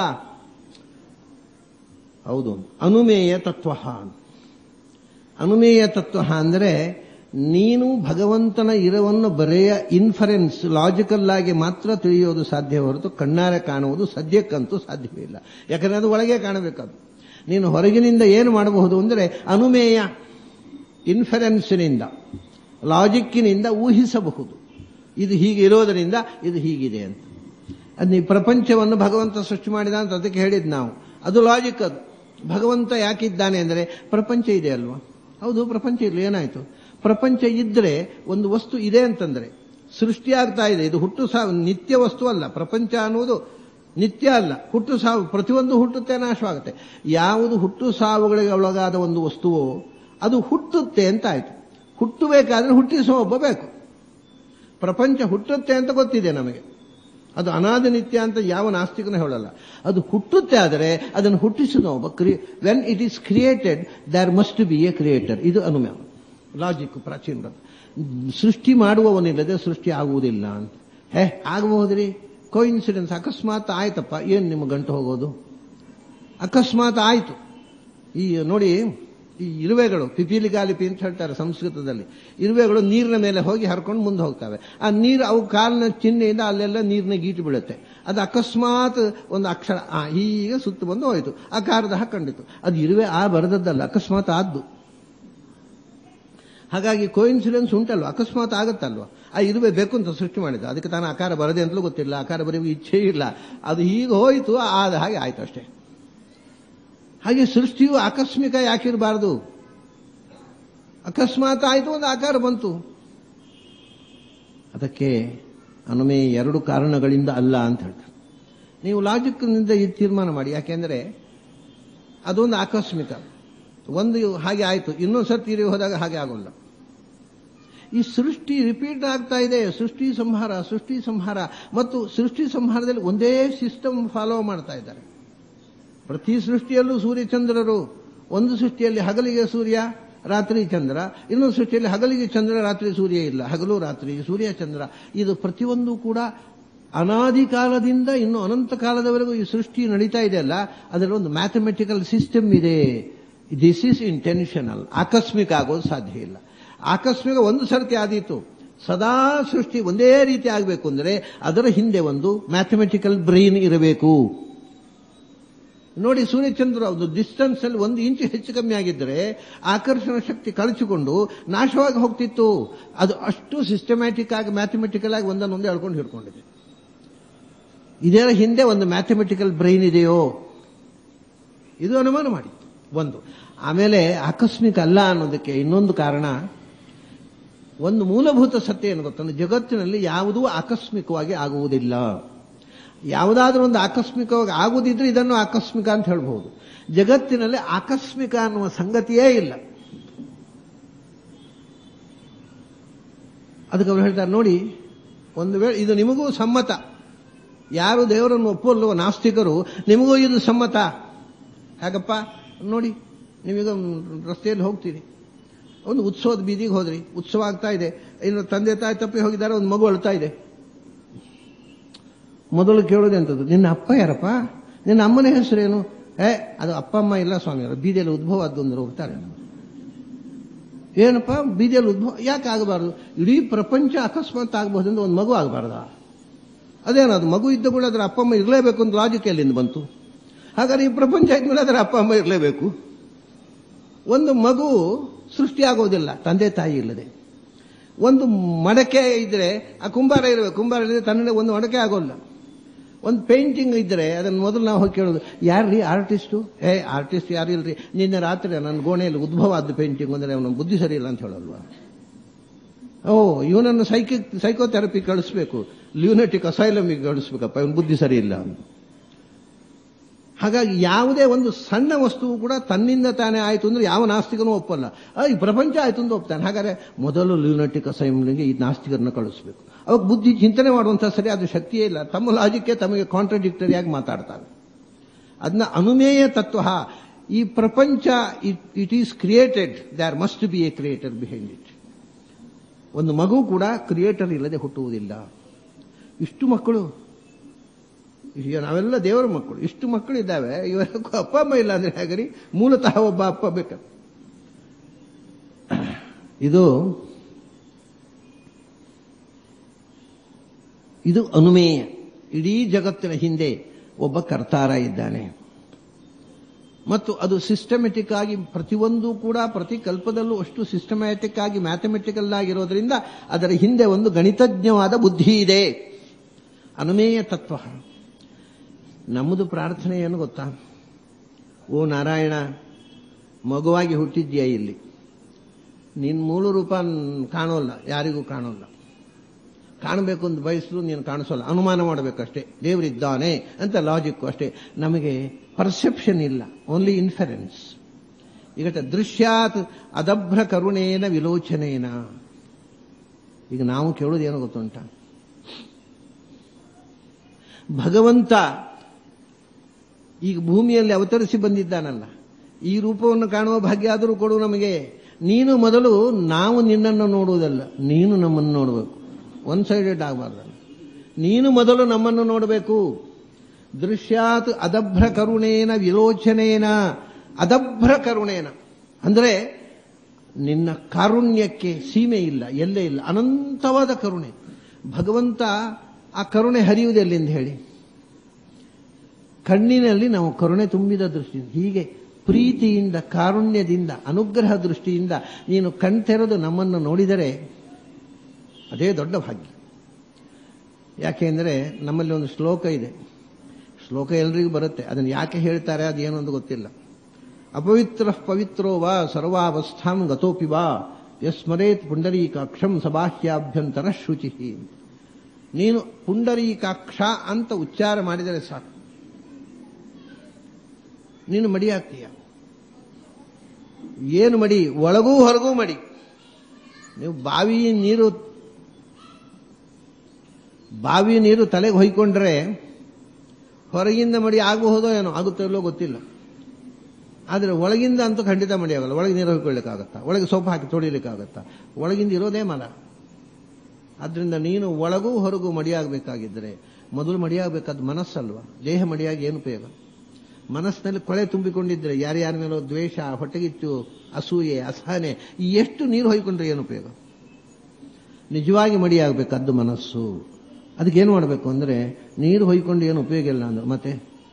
ಹೌದು ಅನುಮೇಯ ತತ್ವ ಅನುಮೇಯ ತತ್ವ ಅಂದರೆ ನೀನು ಭಗವಂತನ ಇರವನ್ನು ಬರೆಯ ಇನ್ಫರೆನ್ಸ್ ಲಾಜಿಕಲ್ ಆಗಿ ಮಾತ್ರ ತಿಳಿಯೋದು ಸಾಧ್ಯ ಹೊರತು ಕಣ್ಣಾರೆ ಕಾಣುವುದು ಸದ್ಯಕ್ಕಂತೂ ಸಾಧ್ಯವೇ ಇಲ್ಲ ಯಾಕಂದ್ರೆ ಅದು ಒಳಗೆ ಕಾಣಬೇಕದು ನೀನು ಹೊರಗಿನಿಂದ ಏನು ಮಾಡಬಹುದು ಅಂದರೆ ಅನುಮೇಯ ಇನ್ಫರೆನ್ಸ್ನಿಂದ ಲಾಜಿಕ್ಕಿನಿಂದ ಊಹಿಸಬಹುದು ಇದು ಹೀಗೆ ಇರೋದರಿಂದ ಇದು ಹೀಗಿದೆ ಅಂತ ಅದು ನೀವು ಪ್ರಪಂಚವನ್ನು ಭಗವಂತ ಸೃಷ್ಟಿ ಮಾಡಿದ ಅಂತ ಅದಕ್ಕೆ ಹೇಳಿದ್ ನಾವು ಅದು ಲಾಜಿಕ್ ಅದು ಭಗವಂತ ಯಾಕಿದ್ದಾನೆ ಅಂದರೆ ಪ್ರಪಂಚ ಇದೆ ಅಲ್ವಾ ಹೌದು ಪ್ರಪಂಚ ಇರಲಿ ಏನಾಯ್ತು ಪ್ರಪಂಚ ಇದ್ರೆ ಒಂದು ವಸ್ತು ಇದೆ ಅಂತಂದ್ರೆ ಸೃಷ್ಟಿ ಆಗ್ತಾ ಇದೆ ಇದು ಹುಟ್ಟು ಸಾವು ನಿತ್ಯ ವಸ್ತು ಅಲ್ಲ ಪ್ರಪಂಚ ಅನ್ನುವುದು ನಿತ್ಯ ಅಲ್ಲ ಹುಟ್ಟು ಸಾವು ಪ್ರತಿಯೊಂದು ಹುಟ್ಟುತ್ತೆ ನಾಶವಾಗುತ್ತೆ ಯಾವುದು ಹುಟ್ಟು ಸಾವುಗಳಿಗೆ ಒಳಗಾದ ಒಂದು ವಸ್ತುವೋ ಅದು ಹುಟ್ಟುತ್ತೆ ಅಂತ ಆಯ್ತು ಹುಟ್ಟಬೇಕಾದ್ರೆ ಹುಟ್ಟಿಸುವ ಒಬ್ಬ ಬೇಕು ಪ್ರಪಂಚ ಹುಟ್ಟುತ್ತೆ ಅಂತ ಗೊತ್ತಿದೆ ನಮಗೆ ಅದು ಅನಾದ ನಿತ್ಯ ಅಂತ ಯಾವ ನಾಸ್ತಿಕನೂ ಹೇಳಲ್ಲ ಅದು ಹುಟ್ಟುತ್ತೆ ಆದರೆ ಅದನ್ನು ಹುಟ್ಟಿಸಿದ ಒಬ್ಬ ಕ್ರಿ when it is created there must be a creator ಇದು ಅನುಮೇಯ ಲಾಜಿಕ್ ಪ್ರಾಚೀನ ಸೃಷ್ಟಿ ಮಾಡುವವನಿಲ್ಲದೆ ಸೃಷ್ಟಿ ಆಗುವುದಿಲ್ಲ ಅಂತ ಹೇ ಆಗಬಹುದ್ರಿ ಕೋಇನ್ಸಿಡೆನ್ಸ್ ಅಕಸ್ಮಾತ್ ಆಯ್ತಪ್ಪ ಏನು ನಿಮ್ಮ ಗಂಟು ಹೋಗೋದು ಅಕಸ್ಮಾತ್ ಆಯ್ತು ಈ ನೋಡಿ ಈ ಇರುವೆಗಳು ಪಿಪೀಲಿಗಾಲಿಪಿ ಅಂತ ಹೇಳ್ತಾರೆ ಸಂಸ್ಕೃತದಲ್ಲಿ ಇರುವೆಗಳು ನೀರಿನ ಮೇಲೆ ಹೋಗಿ ಹರ್ಕೊಂಡು ಮುಂದೆ ಹೋಗ್ತವೆ ಆ ನೀರು ಅವು ಕಾಲಿನ ಚಿಹ್ನೆಯಿಂದ ಅಲ್ಲೆಲ್ಲ ನೀರಿನ ಗೀಟು ಬೀಳುತ್ತೆ ಅದು ಅಕಸ್ಮಾತ್ ಒಂದು ಅಕ್ಷರ ಆ ಹೀಗೆ ಸುತ್ತು ಬಂದು ಹೋಯಿತು ಆ ಕಾರದ ಹಾಕೊಂಡಿತು ಅದು ಇರುವೆ ಆ ಬರದದ್ದಲ್ಲ ಅಕಸ್ಮಾತ್ ಆದ್ದು ಹಾಗಾಗಿ ಕೋಇನ್ಸಿಡೆನ್ಸ್ ಉಂಟಲ್ವ ಅಕಸ್ಮಾತ್ ಆಗುತ್ತಲ್ವ ಆ ಇರುವೆ ಬೇಕು ಅಂತ ಸೃಷ್ಟಿ ಮಾಡಿದ ಅದಕ್ಕೆ ತಾನು ಆಕಾರ ಬರದೆ ಅಂತಲೂ ಗೊತ್ತಿಲ್ಲ ಆಕಾರ ಬರೆಯುವ ಇಚ್ಛೆ ಇಲ್ಲ ಅದು ಈಗ ಹೋಯಿತು ಆದ ಹಾಗೆ ಆಯ್ತು ಅಷ್ಟೇ ಹಾಗೆ ಸೃಷ್ಟಿಯು ಆಕಸ್ಮಿಕ ಯಾಕಿರಬಾರದು ಅಕಸ್ಮಾತ್ ಆಯಿತು ಒಂದು ಆಕಾರ ಬಂತು ಅದಕ್ಕೆ ಅನುಮೆ ಎರಡು ಕಾರಣಗಳಿಂದ ಅಲ್ಲ ಅಂತ ಹೇಳ್ತಾರೆ ನೀವು ಲಾಜಿಕ್ನಿಂದ ಇದು ತೀರ್ಮಾನ ಮಾಡಿ ಯಾಕೆಂದ್ರೆ ಅದೊಂದು ಆಕಸ್ಮಿಕ ಒಂದು ಹಾಗೆ ಆಯಿತು ಇನ್ನೊಂದು ಸರ್ತಿ ಇರಿ ಹೋದಾಗ ಹಾಗೆ ಆಗೋಲ್ಲ ಈ ಸೃಷ್ಟಿ ರಿಪೀಟ್ ಆಗ್ತಾ ಇದೆ ಸೃಷ್ಟಿ ಸಂಹಾರ ಸೃಷ್ಟಿ ಸಂಹಾರ ಮತ್ತು ಸೃಷ್ಟಿ ಸಂಹಾರದಲ್ಲಿ ಒಂದೇ ಸಿಸ್ಟಮ್ ಫಾಲೋ ಮಾಡ್ತಾ ಇದ್ದಾರೆ ಪ್ರತಿ ಸೃಷ್ಟಿಯಲ್ಲೂ ಸೂರ್ಯಚಂದ್ರರು ಒಂದು ಸೃಷ್ಟಿಯಲ್ಲಿ ಹಗಲಿಗೆ ಸೂರ್ಯ ರಾತ್ರಿ ಚಂದ್ರ ಇನ್ನೊಂದು ಸೃಷ್ಟಿಯಲ್ಲಿ ಹಗಲಿಗೆ ಚಂದ್ರ ರಾತ್ರಿ ಸೂರ್ಯ ಇಲ್ಲ ಹಗಲು ರಾತ್ರಿ ಸೂರ್ಯ ಚಂದ್ರ ಇದು ಪ್ರತಿಯೊಂದು ಕೂಡ ಅನಾದಿ ಕಾಲದಿಂದ ಇನ್ನು ಅನಂತ ಕಾಲದವರೆಗೂ ಈ ಸೃಷ್ಟಿ ನಡೀತಾ ಇದೆ ಅಲ್ಲ ಅದರಲ್ಲಿ ಒಂದು ಮ್ಯಾಥಮೆಟಿಕಲ್ ಸಿಸ್ಟಮ್ ಇದೆ ದಿಸ್ ಈಸ್ ಇಂಟೆನ್ಷನಲ್ ಆಕಸ್ಮಿಕ ಆಗೋದು ಸಾಧ್ಯ ಇಲ್ಲ ಆಕಸ್ಮಿಕ ಒಂದು ಸರ್ತಿ ಆದೀತು ಸದಾ ಸೃಷ್ಟಿ ಒಂದೇ ರೀತಿ ಆಗಬೇಕು ಅಂದರೆ ಅದರ ಹಿಂದೆ ಒಂದು ಮ್ಯಾಥಮೆಟಿಕಲ್ ಬ್ರೈನ್ ಇರಬೇಕು ನೋಡಿ ಸೂರ್ಯಚಂದ್ರ ಅದು ಡಿಸ್ಟೆನ್ಸ್ ಅಲ್ಲಿ ಒಂದು ಇಂಚು ಹೆಚ್ಚು ಕಮ್ಮಿ ಆಗಿದ್ದರೆ ಆಕರ್ಷಣ ಶಕ್ತಿ ಕಳಚಿಕೊಂಡು ನಾಶವಾಗಿ ಹೋಗ್ತಿತ್ತು ಅದು ಅಷ್ಟು ಸಿಸ್ಟಮ್ಯಾಟಿಕ್ ಆಗಿ ಮ್ಯಾಥಮೆಟಿಕಲ್ ಆಗಿ ಒಂದನ್ನೊಂದೇ ಎಳ್ಕೊಂಡು ಹಿಡ್ಕೊಂಡಿದೆ ಇದರ ಹಿಂದೆ ಒಂದು ಮ್ಯಾಥಮೆಟಿಕಲ್ ಬ್ರೈನ್ ಇದೆಯೋ ಇದು ಅನುಮಾನ ಮಾಡಿ ಒಂದು ಆಮೇಲೆ ಆಕಸ್ಮಿಕ ಅಲ್ಲ ಅನ್ನೋದಕ್ಕೆ ಇನ್ನೊಂದು ಕಾರಣ ಒಂದು ಮೂಲಭೂತ ಸತ್ಯ ಏನು ಗೊತ್ತಂದ್ರೆ ಜಗತ್ತಿನಲ್ಲಿ ಯಾವುದೂ ಆಕಸ್ಮಿಕವಾಗಿ ಆಗುವುದಿಲ್ಲ ಯಾವುದಾದ್ರೂ ಒಂದು ಆಕಸ್ಮಿಕವಾಗಿ ಆಗುವುದಿದ್ರೆ ಇದನ್ನು ಆಕಸ್ಮಿಕ ಅಂತ ಹೇಳ್ಬಹುದು ಜಗತ್ತಿನಲ್ಲಿ ಆಕಸ್ಮಿಕ ಅನ್ನುವ ಸಂಗತಿಯೇ ಇಲ್ಲ ಅದಕ್ಕೆ ಅವರು ಹೇಳ್ತಾರೆ ನೋಡಿ ಒಂದು ವೇಳೆ ಇದು ನಿಮಗೂ ಸಮ್ಮತ ಯಾರು ದೇವರನ್ನು ಒಪ್ಪುವಲ್ಲೋ ನಾಸ್ತಿಕರು ನಿಮಗೂ ಇದು ಸಮ್ಮತ ಹಾಗಪ್ಪ ನೋಡಿ ನೀವೀಗ ರಸ್ತೆಯಲ್ಲಿ ಹೋಗ್ತೀರಿ ಒಂದು ಉತ್ಸವದ ಬೀದಿಗೆ ಹೋದ್ರಿ ಉತ್ಸವ ಆಗ್ತಾ ಇದೆ ಇನ್ನು ತಂದೆ ತಾಯಿ ತಪ್ಪಿ ಹೋಗಿದ್ದಾರೆ ಒಂದು ಮಗು ಅಳ್ತಾ ಇದೆ ಮೊದಲು ಕೇಳೋದು ಎಂಥದ್ದು ನಿನ್ನ ಅಪ್ಪ ಯಾರಪ್ಪ ನಿನ್ನ ಅಮ್ಮನ ಹೆಸರೇನು ಏ ಅದು ಅಪ್ಪ ಅಮ್ಮ ಇಲ್ಲ ಸ್ವಾಮಿ ಅವರು ಬೀದಿಯಲ್ಲಿ ಉದ್ಭವ ಆದ್ದು ಅಂದ್ರೆ ಹೋಗ್ತಾರೆ ಏನಪ್ಪ ಬೀದಿಯಲ್ಲಿ ಉದ್ಭವ ಯಾಕೆ ಆಗಬಾರ್ದು ಇಡೀ ಪ್ರಪಂಚ ಅಕಸ್ಮಾತ್ ಆಗಬಹುದು ಅಂದ್ರೆ ಒಂದು ಮಗು ಆಗಬಾರ್ದ ಅದೇನದು ಮಗು ಇದ್ದ ಕೂಡ ಅದರ ಅಪ್ಪ ಅಮ್ಮ ಇರಲೇಬೇಕು ಅಂತ ಲಾಜಿಕ್ ಎಲ್ಲಿಂದ ಬಂತು ಹಾಗಾದ್ರೆ ಈ ಪ್ರಪಂಚ ಆದ್ಮೇಲೆ ಅದರ ಅಪ್ಪ ಅಮ್ಮ ಇರಲೇಬೇಕು ಒಂದು ಮಗು ಸೃಷ್ಟಿಯಾಗೋದಿಲ್ಲ ತಂದೆ ತಾಯಿ ಇಲ್ಲದೆ ಒಂದು ಮಡಕೆ ಇದ್ರೆ ಆ ಕುಂಬಾರ ಇರಬೇಕು ಕುಂಬಾರ ಇದ್ರೆ ತನ್ನೇ ಒಂದು ಮಡಕೆ ಆಗೋಲ್ಲ ಒಂದು ಪೇಂಟಿಂಗ್ ಇದ್ರೆ ಅದನ್ನು ಮೊದಲು ನಾವು ಹೋಗಿ ಕೇಳೋದು ಯಾರ್ರಿ ಆರ್ಟಿಸ್ಟು ಏ ಆರ್ಟಿಸ್ಟ್ ಯಾರು ಇಲ್ರಿ ನಿನ್ನೆ ರಾತ್ರಿ ನನ್ನ ಗೋಣೆಯಲ್ಲಿ ಉದ್ಭವ ಆದ ಪೇಂಟಿಂಗ್ ಅಂದ್ರೆ ಅವನ ಬುದ್ಧಿ ಸರಿ ಇಲ್ಲ ಅಂತ ಹೇಳಲ್ವಾ ಓ ಇವನನ್ನು ಸೈಕಿಕ್ ಸೈಕೋಥೆರಪಿ ಕಳಿಸ್ಬೇಕು ಲ್ಯೂನೆಟಿಕ್ ಅಸೈಲಮಿಗೆ ಕಳಿಸ್ಬೇಕಪ್ಪ ಇವನ್ ಬುದ್ಧಿ ಸರಿ ಇಲ್ಲ ಅಂತ ಹಾಗಾಗಿ ಯಾವುದೇ ಒಂದು ಸಣ್ಣ ವಸ್ತುವು ಕೂಡ ತನ್ನಿಂದ ತಾನೇ ಆಯಿತು ಅಂದ್ರೆ ಯಾವ ನಾಸ್ತಿಕನೂ ಒಪ್ಪಲ್ಲ ಆ, ಈ ಪ್ರಪಂಚ ಆಯ್ತು ಅಂತ ಒಪ್ತಾನೆ ಹಾಗಾದ್ರೆ ಮೊದಲು ಲ್ಯೂನೆಟಿಕ್ ಅಸೈನ್ಮೆಂಟ್ಗೆ ಈ ನಾಸ್ತಿಕರನ್ನ ಕಳಿಸ್ಬೇಕು ಅವಾಗ ಬುದ್ಧಿ ಚಿಂತನೆ ಮಾಡುವಂಥ ಸರಿ ಅದು ಶಕ್ತಿಯೇ ಇಲ್ಲ ತಮ್ಮ ಲಾಜಿಕ್ಕೆ ತಮಗೆ ಕಾಂಟ್ರಡಿಕ್ಟರಿಯಾಗಿ ಮಾತಾಡ್ತಾರೆ ಅದನ್ನ ಅನುಮೇಯ ತತ್ವ ಈ ಪ್ರಪಂಚ it is created there must be a creator behind it ಒಂದು ಮಗು ಕೂಡ ಕ್ರಿಯೇಟರ್ ಇಲ್ಲದೆ ಹುಟ್ಟುವುದಿಲ್ಲ ಇಷ್ಟು ಮಕ್ಕಳು ಈಗ ನಾವೆಲ್ಲ ದೇವರ ಮಕ್ಕಳು ಇಷ್ಟು ಮಕ್ಕಳು ಇದ್ದಾವೆ ಇವರಕ್ಕೂ ಅಪ್ಪ ಅಮ್ಮ ಇಲ್ಲ ಅಂದ್ರೆ ಹಾಗರಿ ಮೂಲತಃ ಒಬ್ಬ ಅಪ್ಪ ಬೇಕ ಇದು ಇದು ಅನುಮೇಯ ಇಡೀ ಜಗತ್ತಿನ ಹಿಂದೆ ಒಬ್ಬ ಕರ್ತಾರ ಇದ್ದಾನೆ ಮತ್ತು ಅದು ಸಿಸ್ಟಮೆಟಿಕ್ ಆಗಿ ಪ್ರತಿಯೊಂದು ಕೂಡ ಪ್ರತಿ ಕಲ್ಪದಲ್ಲೂ ಅಷ್ಟು ಸಿಸ್ಟಮ್ಯಾಟಿಕ್ ಆಗಿ ಮ್ಯಾಥಮೆಟಿಕಲ್ ಆಗಿರೋದ್ರಿಂದ ಅದರ ಹಿಂದೆ ಒಂದು ಗಣಿತಜ್ಞವಾದ ಬುದ್ಧಿ ಇದೆ ಅನುಮೇಯ ತತ್ವ ನಮ್ಮದು ಪ್ರಾರ್ಥನೆ ಏನು ಗೊತ್ತಾ ಓ ನಾರಾಯಣ ಮಗುವಾಗಿ ಹುಟ್ಟಿದ್ಯಾ ಇಲ್ಲಿ ನಿನ್ನ ಮೂಲ ರೂಪ ಕಾಣೋಲ್ಲ ಯಾರಿಗೂ ಕಾಣೋಲ್ಲ ಕಾಣಬೇಕು ಅಂತ ಬಯಸಿದ್ರು ನೀನು ಕಾಣಿಸೋಲ್ಲ ಅನುಮಾನ ಮಾಡಬೇಕಷ್ಟೇ ದೇವರಿದ್ದಾನೆ ಅಂತ ಲಾಜಿಕ್ ಅಷ್ಟೇ ನಮಗೆ ಪರ್ಸೆಪ್ಷನ್ ಇಲ್ಲ ಓನ್ಲಿ ಇನ್ಫರೆನ್ಸ್ ಈಗ ದೃಶ್ಯಾತ್ ಅದಭ್ರ ಕರುಣೇನ ವಿಲೋಚನೇನ ಈಗ ನಾವು ಕೇಳೋದು ಏನೋ ಗೊತ್ತುಂಟ ಭಗವಂತ ಈಗ ಭೂಮಿಯಲ್ಲಿ ಅವತರಿಸಿ ಬಂದಿದ್ದಾನಲ್ಲ ಈ ರೂಪವನ್ನು ಕಾಣುವ ಭಾಗ್ಯ ಆದರೂ ಕೊಡು ನಮಗೆ ನೀನು ಮೊದಲು ನಾವು ನಿನ್ನನ್ನು ನೋಡುವುದಲ್ಲ ನೀನು ನಮ್ಮನ್ನು ನೋಡಬೇಕು ಒನ್ ಸೈಡೆಡ್ ಆಗಬಾರ್ದಲ್ಲ ನೀನು ಮೊದಲು ನಮ್ಮನ್ನು ನೋಡಬೇಕು ದೃಶ್ಯಾತ್ ಅದಭ್ರ ಕರುಣೇನ ವಿಲೋಚನೇನ ಅದಭ್ರ ಕರುಣೇನ ಅಂದ್ರೆ ನಿನ್ನ ಕಾರುಣ್ಯಕ್ಕೆ ಸೀಮೆ ಇಲ್ಲ ಎಲ್ಲೇ ಇಲ್ಲ ಅನಂತವಾದ ಕರುಣೆ ಭಗವಂತ ಆ ಕರುಣೆ ಹರಿಯುವುದೆಲ್ಲಿಂದ ಹೇಳಿ ಕಣ್ಣಿನಲ್ಲಿ ನಾವು ಕರುಣೆ ತುಂಬಿದ ದೃಷ್ಟಿಯಿಂದ ಹೀಗೆ ಪ್ರೀತಿಯಿಂದ ಕಾರುಣ್ಯದಿಂದ ಅನುಗ್ರಹ ದೃಷ್ಟಿಯಿಂದ ನೀನು ಕಣ್ತೆರೆದು ನಮ್ಮನ್ನು ನೋಡಿದರೆ ಅದೇ ದೊಡ್ಡ ಭಾಗ್ಯ ಯಾಕೆಂದರೆ ನಮ್ಮಲ್ಲಿ ಒಂದು ಶ್ಲೋಕ ಇದೆ ಶ್ಲೋಕ ಎಲ್ರಿಗೂ ಬರುತ್ತೆ ಅದನ್ನು ಯಾಕೆ ಹೇಳ್ತಾರೆ ಅದೇನು ಅಂತ ಗೊತ್ತಿಲ್ಲ ಅಪವಿತ್ರ ಪವಿತ್ರೋ ವಾ ಸರ್ವಾವಸ್ಥಾಂ ಗತೋಪಿ ವಾ ಯಸ್ಮರೇತ್ ಪುಂಡರೀಕಾಕ್ಷಂ ಸಬಾಹ್ಯಾಭ್ಯಂತರ ಶುಚಿ ನೀನು ಪುಂಡರೀಕಾಕ್ಷ ಅಂತ ಉಚ್ಚಾರ ಮಾಡಿದರೆ ಸಾಕು ನೀನು ಮಡಿಯಾಗ್ತೀಯ ಏನು ಮಡಿ ಒಳಗೂ ಹೊರಗೂ ಮಡಿ ನೀವು ಬಾವಿ ನೀರು ಬಾವಿ ನೀರು ತಲೆಗೆ ಹೊಯ್ಕೊಂಡ್ರೆ ಹೊರಗಿಂದ ಮಡಿ ಆಗಬಹುದೋ ಏನೋ ಆಗುತ್ತೋ ಇಲ್ಲೋ ಗೊತ್ತಿಲ್ಲ ಆದರೆ ಒಳಗಿಂದ ಅಂತೂ ಖಂಡಿತ ಮಡಿ ಆಗಲ್ಲ ಒಳಗೆ ನೀರು ಹೊಯ್ಕೊಳ್ಳಿಕ್ಕಾಗತ್ತಾ ಒಳಗೆ ಸೊಪ್ಪು ಹಾಕಿ ತೊಳಿಲಿಕ್ಕಾಗತ್ತಾ ಒಳಗಿಂದ ಇರೋದೇ ಮಲ ಆದ್ರಿಂದ ನೀನು ಒಳಗೂ ಹೊರಗೂ ಮಡಿಯಾಗಬೇಕಾಗಿದ್ದರೆ ಮೊದಲು ಮಡಿಯಾಗಬೇಕಾದ ಮನಸ್ಸಲ್ವಾ ದೇಹ ಮಡಿಯಾಗಿ ಏನು ಉಪಯೋಗ ಮನಸ್ಸಿನಲ್ಲಿ ಕೊಳೆ ತುಂಬಿಕೊಂಡಿದ್ರೆ ಯಾರ್ಯಾರ ಮೇಲೋ ದ್ವೇಷ ಹೊಟ್ಟೆಗಿಚ್ಚು ಅಸೂಯೆ ಅಸಹನೆ ಈ ಎಷ್ಟು ನೀರು ಹೊಯ್ಕೊಂಡ್ರೆ ಏನು ಉಪಯೋಗ ನಿಜವಾಗಿ ಮಡಿಯಾಗಬೇಕಾದ್ದು ಮನಸ್ಸು ಅದಕ್ಕೇನು ಮಾಡಬೇಕು ಅಂದರೆ ನೀರು ಹೊಯ್ಕೊಂಡು ಏನು ಉಪಯೋಗ ಇಲ್ಲ ಅಂದ್ರೆ ಮತ್ತೆ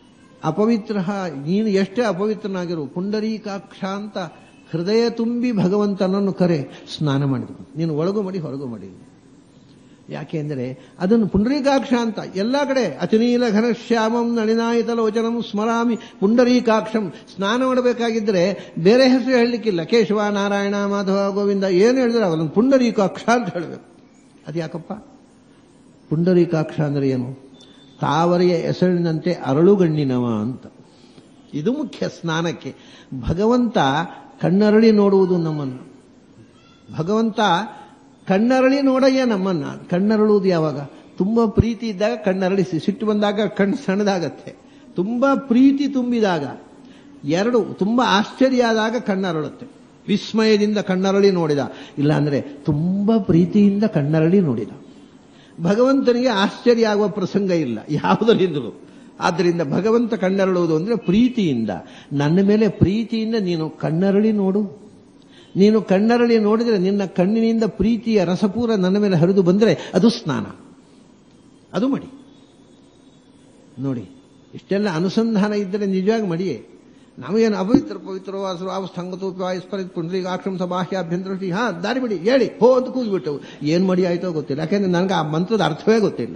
ಅಪವಿತ್ರ ನೀನು ಎಷ್ಟೇ ಅಪವಿತ್ರನಾಗಿರು ಪುಂಡರೀಕಾಕ್ಷ ಅಂತ ಹೃದಯ ತುಂಬಿ ಭಗವಂತನನ್ನು ಕರೆ ಸ್ನಾನ ಮಾಡಿದ್ರು ನೀನು ಒಳಗು ಮಾಡಿ ಹೊರಗು ಮಾಡಿ ಯಾಕೆಂದರೆ ಅದನ್ನು ಪುಂಡರೀಕಾಕ್ಷ ಅಂತ ಎಲ್ಲ ಕಡೆ ಅತಿನೀಲ ಘನಶ್ಯಾಮಂ ನಳಿನಾಯಿತ ಲೋಚನಂ ಸ್ಮರಾಮಿ ಪುಂಡರೀಕಾಕ್ಷಂ ಸ್ನಾನ ಮಾಡಬೇಕಾಗಿದ್ದರೆ ಬೇರೆ ಹೆಸರು ಹೇಳಲಿಕ್ಕಿಲ್ಲ ಕೇಶವ ನಾರಾಯಣ ಮಾಧವ ಗೋವಿಂದ ಏನು ಹೇಳಿದ್ರೆ ಅವನು ಪುಂಡರೀಕಾಕ್ಷ ಅಂತ ಹೇಳಬೇಕು ಅದು ಯಾಕಪ್ಪ ಪುಂಡರೀಕಾಕ್ಷ ಅಂದ್ರೆ ಏನು ತಾವರೆಯ ಹೆಸರಿನಂತೆ ಅರಳುಗಣ್ಣಿನವ ಅಂತ ಇದು ಮುಖ್ಯ ಸ್ನಾನಕ್ಕೆ ಭಗವಂತ ಕಣ್ಣರಳಿ ನೋಡುವುದು ನಮ್ಮನ್ನು ಭಗವಂತ ಕಣ್ಣರಳಿ ನೋಡಯ್ಯ ನಮ್ಮನ್ನ ಕಣ್ಣರಳುವುದು ಯಾವಾಗ ತುಂಬಾ ಪ್ರೀತಿ ಇದ್ದಾಗ ಕಣ್ಣರಳಿಸಿ ಸಿಟ್ಟು ಬಂದಾಗ ಕಣ್ಣು ಸಣ್ಣದಾಗತ್ತೆ ತುಂಬಾ ಪ್ರೀತಿ ತುಂಬಿದಾಗ ಎರಡು ತುಂಬಾ ಆಶ್ಚರ್ಯ ಆದಾಗ ಕಣ್ಣರಳುತ್ತೆ ವಿಸ್ಮಯದಿಂದ ಕಣ್ಣರಳಿ ನೋಡಿದ ಇಲ್ಲಾಂದ್ರೆ ತುಂಬಾ ಪ್ರೀತಿಯಿಂದ ಕಣ್ಣರಳಿ ನೋಡಿದ ಭಗವಂತನಿಗೆ ಆಶ್ಚರ್ಯ ಆಗುವ ಪ್ರಸಂಗ ಇಲ್ಲ ಯಾವುದರಿಂದಲೂ ಆದ್ದರಿಂದ ಭಗವಂತ ಕಣ್ಣರಳುವುದು ಅಂದ್ರೆ ಪ್ರೀತಿಯಿಂದ ನನ್ನ ಮೇಲೆ ಪ್ರೀತಿಯಿಂದ ನೀನು ಕಣ್ಣರಳಿ ನೋಡು ನೀನು ಕಣ್ಣರಳಿ ನೋಡಿದರೆ ನಿನ್ನ ಕಣ್ಣಿನಿಂದ ಪ್ರೀತಿಯ ರಸಪೂರ ನನ್ನ ಮೇಲೆ ಹರಿದು ಬಂದರೆ ಅದು ಸ್ನಾನ ಅದು ಮಡಿ ನೋಡಿ ಇಷ್ಟೆಲ್ಲ ಅನುಸಂಧಾನ ಇದ್ದರೆ ನಿಜವಾಗಿ ಮಡಿಯೇ ನಾವೇನು ಅಪವಿತ್ರ ಪವಿತ್ರ ವಾಸರು ಅವಸ್ಥಂಗತು ಸ್ಪರಿತ್ ಪುಂಡ್ರಿಗೆ ಆಕ್ರಮ ಬಾಹ್ಯಾಭ್ಯಂತರ ಹಾ ದಾರಿ ಬಿಡಿ ಹೇಳಿ ಹೋ ಅಂತ ಕೂಗ್ಬಿಟ್ಟವು ಏನ್ ಮಡಿ ಆಯ್ತೋ ಗೊತ್ತಿಲ್ಲ ಯಾಕೆಂದ್ರೆ ನನಗೆ ಆ ಮಂತ್ರದ ಅರ್ಥವೇ ಗೊತ್ತಿಲ್ಲ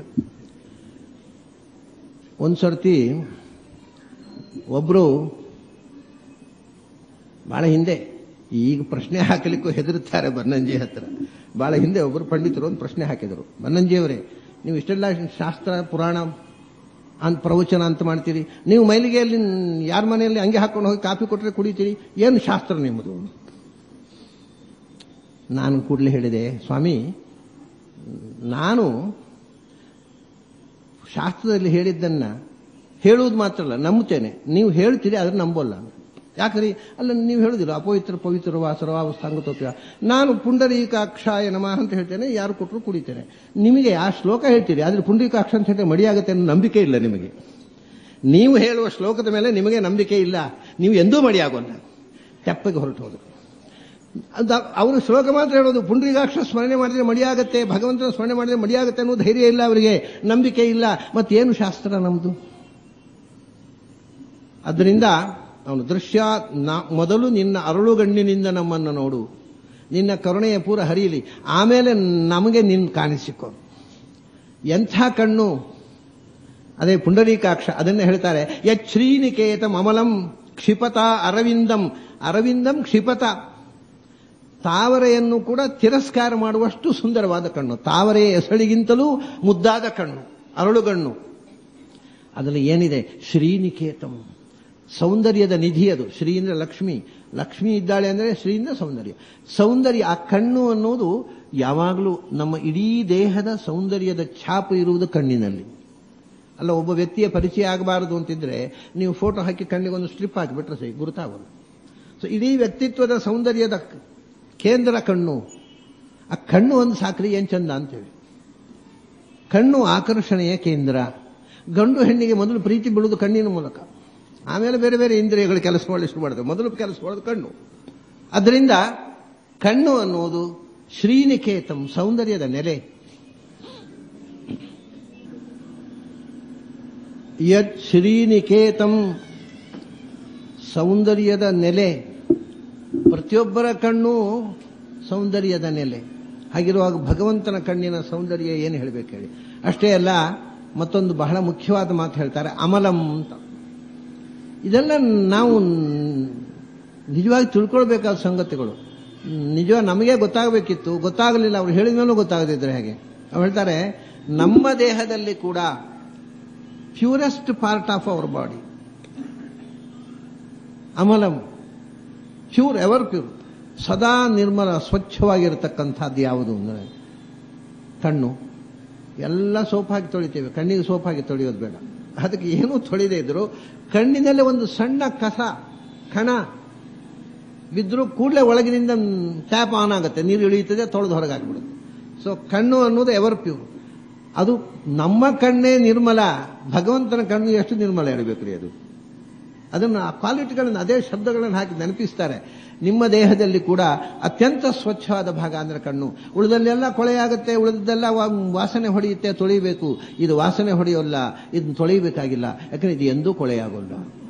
ಒಂದ್ಸರ್ತಿ ಒಬ್ರು ಬಹಳ ಹಿಂದೆ ಈಗ ಪ್ರಶ್ನೆ ಹಾಕಲಿಕ್ಕೂ ಹೆದರುತ್ತಾರೆ ಬನ್ನಂಜಿ ಹತ್ರ ಬಹಳ ಹಿಂದೆ ಒಬ್ಬರು ಪಂಡಿತರು ಒಂದು ಪ್ರಶ್ನೆ ಹಾಕಿದರು ಬನ್ನಂಜಿಯವರೇ ನೀವು ಇಷ್ಟೆಲ್ಲ ಶಾಸ್ತ್ರ ಪುರಾಣ ಅಂತ ಪ್ರವಚನ ಅಂತ ಮಾಡ್ತೀರಿ ನೀವು ಮೈಲಿಗೆಯಲ್ಲಿ ಯಾರ ಮನೆಯಲ್ಲಿ ಹಂಗೆ ಹಾಕೊಂಡು ಹೋಗಿ ಕಾಫಿ ಕೊಟ್ಟರೆ ಕುಡಿತೀರಿ ಏನು ಶಾಸ್ತ್ರ ನಿಮ್ಮದು ನಾನು ಕೂಡಲೇ ಹೇಳಿದೆ ಸ್ವಾಮಿ ನಾನು ಶಾಸ್ತ್ರದಲ್ಲಿ ಹೇಳಿದ್ದನ್ನ ಹೇಳುವುದು ಮಾತ್ರ ಅಲ್ಲ ನಂಬುತ್ತೇನೆ ನೀವು ಹೇಳ್ತೀರಿ ಅದನ್ನ ನಂಬೋಲ್ಲ ಯಾಕ್ರಿ ಅಲ್ಲ ನೀವು ಹೇಳುದಿಲ್ಲ ಅಪವಿತ್ರ ಪವಿತ್ರ ವಾಸರವ ಸಾಂಗತೋಪ್ಯ ನಾನು ಪುಂಡರೀಕಾಕ್ಷಾಯ ನಮಃ ಅಂತ ಹೇಳ್ತೇನೆ ಯಾರು ಕೊಟ್ಟರು ಕುಡಿತೇನೆ ನಿಮಗೆ ಆ ಶ್ಲೋಕ ಹೇಳ್ತೀರಿ ಆದ್ರೆ ಪುಂಡರೀಕಾಕ್ಷ ಅಂತ ಹೇಳಿದ್ರೆ ಮಡಿಯಾಗುತ್ತೆ ಅನ್ನೋ ನಂಬಿಕೆ ಇಲ್ಲ ನಿಮಗೆ ನೀವು ಹೇಳುವ ಶ್ಲೋಕದ ಮೇಲೆ ನಿಮಗೆ ನಂಬಿಕೆ ಇಲ್ಲ ನೀವು ಎಂದೂ ಮಡಿಯಾಗೋಲ್ಲ ತೆಪ್ಪಗೆ ಹೊರಟು ಹೋದರು ಅವರು ಶ್ಲೋಕ ಮಾತ್ರ ಹೇಳೋದು ಪುಂಡರೀಕಾಕ್ಷ ಸ್ಮರಣೆ ಮಾಡಿದ್ರೆ ಮಡಿಯಾಗತ್ತೆ ಭಗವಂತನ ಸ್ಮರಣೆ ಮಾಡಿದ್ರೆ ಮಡಿಯಾಗತ್ತೆ ಅನ್ನೋ ಧೈರ್ಯ ಇಲ್ಲ ಅವರಿಗೆ ನಂಬಿಕೆ ಇಲ್ಲ ಮತ್ತೇನು ಶಾಸ್ತ್ರ ನಮ್ದು ಅದರಿಂದ ಅವನು ದೃಶ್ಯ ಮೊದಲು ನಿನ್ನ ಅರಳುಗಣ್ಣಿನಿಂದ ನಮ್ಮನ್ನು ನೋಡು ನಿನ್ನ ಕರುಣೆಯ ಪೂರ ಹರಿಯಲಿ ಆಮೇಲೆ ನಮಗೆ ನಿನ್ ಕಾಣಿಸಿಕೊ ಎಂಥ ಕಣ್ಣು ಅದೇ ಪುಂಡರೀಕಾಕ್ಷ ಅದನ್ನೇ ಹೇಳ್ತಾರೆ ಯಶ್ರೀನಿಕೇತ ಮಮಲಂ ಕ್ಷಿಪತ ಅರವಿಂದಂ ಅರವಿಂದಂ ಕ್ಷಿಪತ ತಾವರೆಯನ್ನು ಕೂಡ ತಿರಸ್ಕಾರ ಮಾಡುವಷ್ಟು ಸುಂದರವಾದ ಕಣ್ಣು ತಾವರೆಯ ಎಸಳಿಗಿಂತಲೂ ಮುದ್ದಾದ ಕಣ್ಣು ಅರಳುಗಣ್ಣು ಅದರಲ್ಲಿ ಏನಿದೆ ಶ್ರೀನಿಕೇತಂ ಸೌಂದರ್ಯದ ನಿಧಿ ಅದು ಶ್ರೀ ಅಂದ್ರೆ ಲಕ್ಷ್ಮಿ ಲಕ್ಷ್ಮಿ ಇದ್ದಾಳೆ ಅಂದರೆ ಶ್ರೀಯಿಂದ ಸೌಂದರ್ಯ ಸೌಂದರ್ಯ ಆ ಕಣ್ಣು ಅನ್ನೋದು ಯಾವಾಗಲೂ ನಮ್ಮ ಇಡೀ ದೇಹದ ಸೌಂದರ್ಯದ ಛಾಪು ಇರುವುದು ಕಣ್ಣಿನಲ್ಲಿ ಅಲ್ಲ ಒಬ್ಬ ವ್ಯಕ್ತಿಯ ಪರಿಚಯ ಆಗಬಾರದು ಅಂತಿದ್ರೆ ನೀವು ಫೋಟೋ ಹಾಕಿ ಕಣ್ಣಿಗೊಂದು ಸ್ಟ್ರಿಪ್ ಹಾಕಿಬಿಟ್ರೆ ಸರಿ ಗುರುತಾಗಲ್ಲ ಸೊ ಇಡೀ ವ್ಯಕ್ತಿತ್ವದ ಸೌಂದರ್ಯದ ಕೇಂದ್ರ ಕಣ್ಣು ಆ ಕಣ್ಣು ಒಂದು ಸಾಕ್ರಿ ಏನ್ ಚಂದ ಅಂತೇಳಿ ಕಣ್ಣು ಆಕರ್ಷಣೆಯ ಕೇಂದ್ರ ಗಂಡು ಹೆಣ್ಣಿಗೆ ಮೊದಲು ಪ್ರೀತಿ ಬೀಳುವುದು ಕಣ್ಣಿನ ಮೂಲಕ ಆಮೇಲೆ ಬೇರೆ ಬೇರೆ ಇಂದ್ರಿಯಗಳು ಕೆಲಸ ಮಾಡಲು ಶುರು ಮಾಡ್ತವೆ ಮೊದಲು ಕೆಲಸ ಮಾಡೋದು ಕಣ್ಣು ಅದರಿಂದ ಕಣ್ಣು ಅನ್ನುವುದು ಶ್ರೀನಿಕೇತಂ ಸೌಂದರ್ಯದ ನೆಲೆ ಯತ್ ಶ್ರೀನಿಕೇತಂ ಸೌಂದರ್ಯದ ನೆಲೆ ಪ್ರತಿಯೊಬ್ಬರ ಕಣ್ಣು ಸೌಂದರ್ಯದ ನೆಲೆ ಹಾಗಿರುವಾಗ ಭಗವಂತನ ಕಣ್ಣಿನ ಸೌಂದರ್ಯ ಏನು ಹೇಳಬೇಕು ಹೇಳಿ ಅಷ್ಟೇ ಅಲ್ಲ ಮತ್ತೊಂದು ಬಹಳ ಮುಖ್ಯವಾದ ಮಾತು ಹೇಳ್ತಾರೆ ಅಮಲಂ ಅಂತ ಇದೆಲ್ಲ ನಾವು ನಿಜವಾಗಿ ತಿಳ್ಕೊಳ್ಬೇಕಾದ ಸಂಗತಿಗಳು ನಿಜವಾಗಿ ನಮಗೆ ಗೊತ್ತಾಗಬೇಕಿತ್ತು ಗೊತ್ತಾಗಲಿಲ್ಲ ಅವ್ರು ಹೇಳಿದ ಮೇಲೂ ಗೊತ್ತಾಗದಿದ್ರೆ ಹಾಗೆ ಅವ್ರು ಹೇಳ್ತಾರೆ ನಮ್ಮ ದೇಹದಲ್ಲಿ ಕೂಡ purest part of our body ಅಮಲಂ ಪ್ಯೂರ್ ಎವರ್ ಪ್ಯೂರ್ ಸದಾ ನಿರ್ಮಲ ಸ್ವಚ್ಛವಾಗಿರತಕ್ಕಂಥದ್ದು ಯಾವುದು ಅಂದರೆ ಕಣ್ಣು ಎಲ್ಲ ಸೋಪ್ ಹಾಕಿ ತೊಳಿತೇವೆ ಕಣ್ಣಿಗೆ ಸೋಪ್ ಹಾಕಿ ತೊಳೆಯೋದು ಬೇಡ ಅದಕ್ಕೆ ಏನೂ ತೊಳಿದೇ ಇದ್ರು ಕಣ್ಣಿನಲ್ಲಿ ಒಂದು ಸಣ್ಣ ಕಸ ಕಣ ಬಿದ್ದರೂ ಕೂಡಲೇ ಒಳಗಿನಿಂದ ಟ್ಯಾಪ್ ಆನ್ ಆಗುತ್ತೆ ನೀರು ಇಳಿಯುತ್ತದೆ ತೊಳೆದು ಹೊರಗೆ ಹಾಕಿಬಿಡುತ್ತೆ ಸೊ ಕಣ್ಣು ಅನ್ನೋದು ಎವರ್ ಪ್ಯೂರ್ ಅದು ನಮ್ಮ ಕಣ್ಣೇ ನಿರ್ಮಲ ಭಗವಂತನ ಕಣ್ಣು ಎಷ್ಟು ನಿರ್ಮಲ ಇರಬೇಕ್ರಿ ಅದು ಅದನ್ನು ಆ ಕ್ವಾಲಿಟಿಗಳನ್ನು ಅದೇ ಶಬ್ದಗಳನ್ನು ಹಾಕಿ ನೆನಪಿಸ್ತಾರೆ ನಿಮ್ಮ ದೇಹದಲ್ಲಿ ಕೂಡ ಅತ್ಯಂತ ಸ್ವಚ್ಛವಾದ ಭಾಗ ಅಂದ್ರೆ ಕಣ್ಣು ಉಳಿದಲ್ಲೆಲ್ಲ ಕೊಳೆಯಾಗುತ್ತೆ ಉಳಿದೆಲ್ಲ ವಾಸನೆ ಹೊಡೆಯುತ್ತೆ ತೊಳಿಬೇಕು ಇದು ವಾಸನೆ ಹೊಡೆಯೋಲ್ಲ ಇದನ್ನು ತೊಳಿಬೇಕಾಗಿಲ್ಲ ಯಾಕಂದ್ರೆ ಇದು ಎಂದೂ ಕೊಳೆಯಾಗೋಲ್ಲ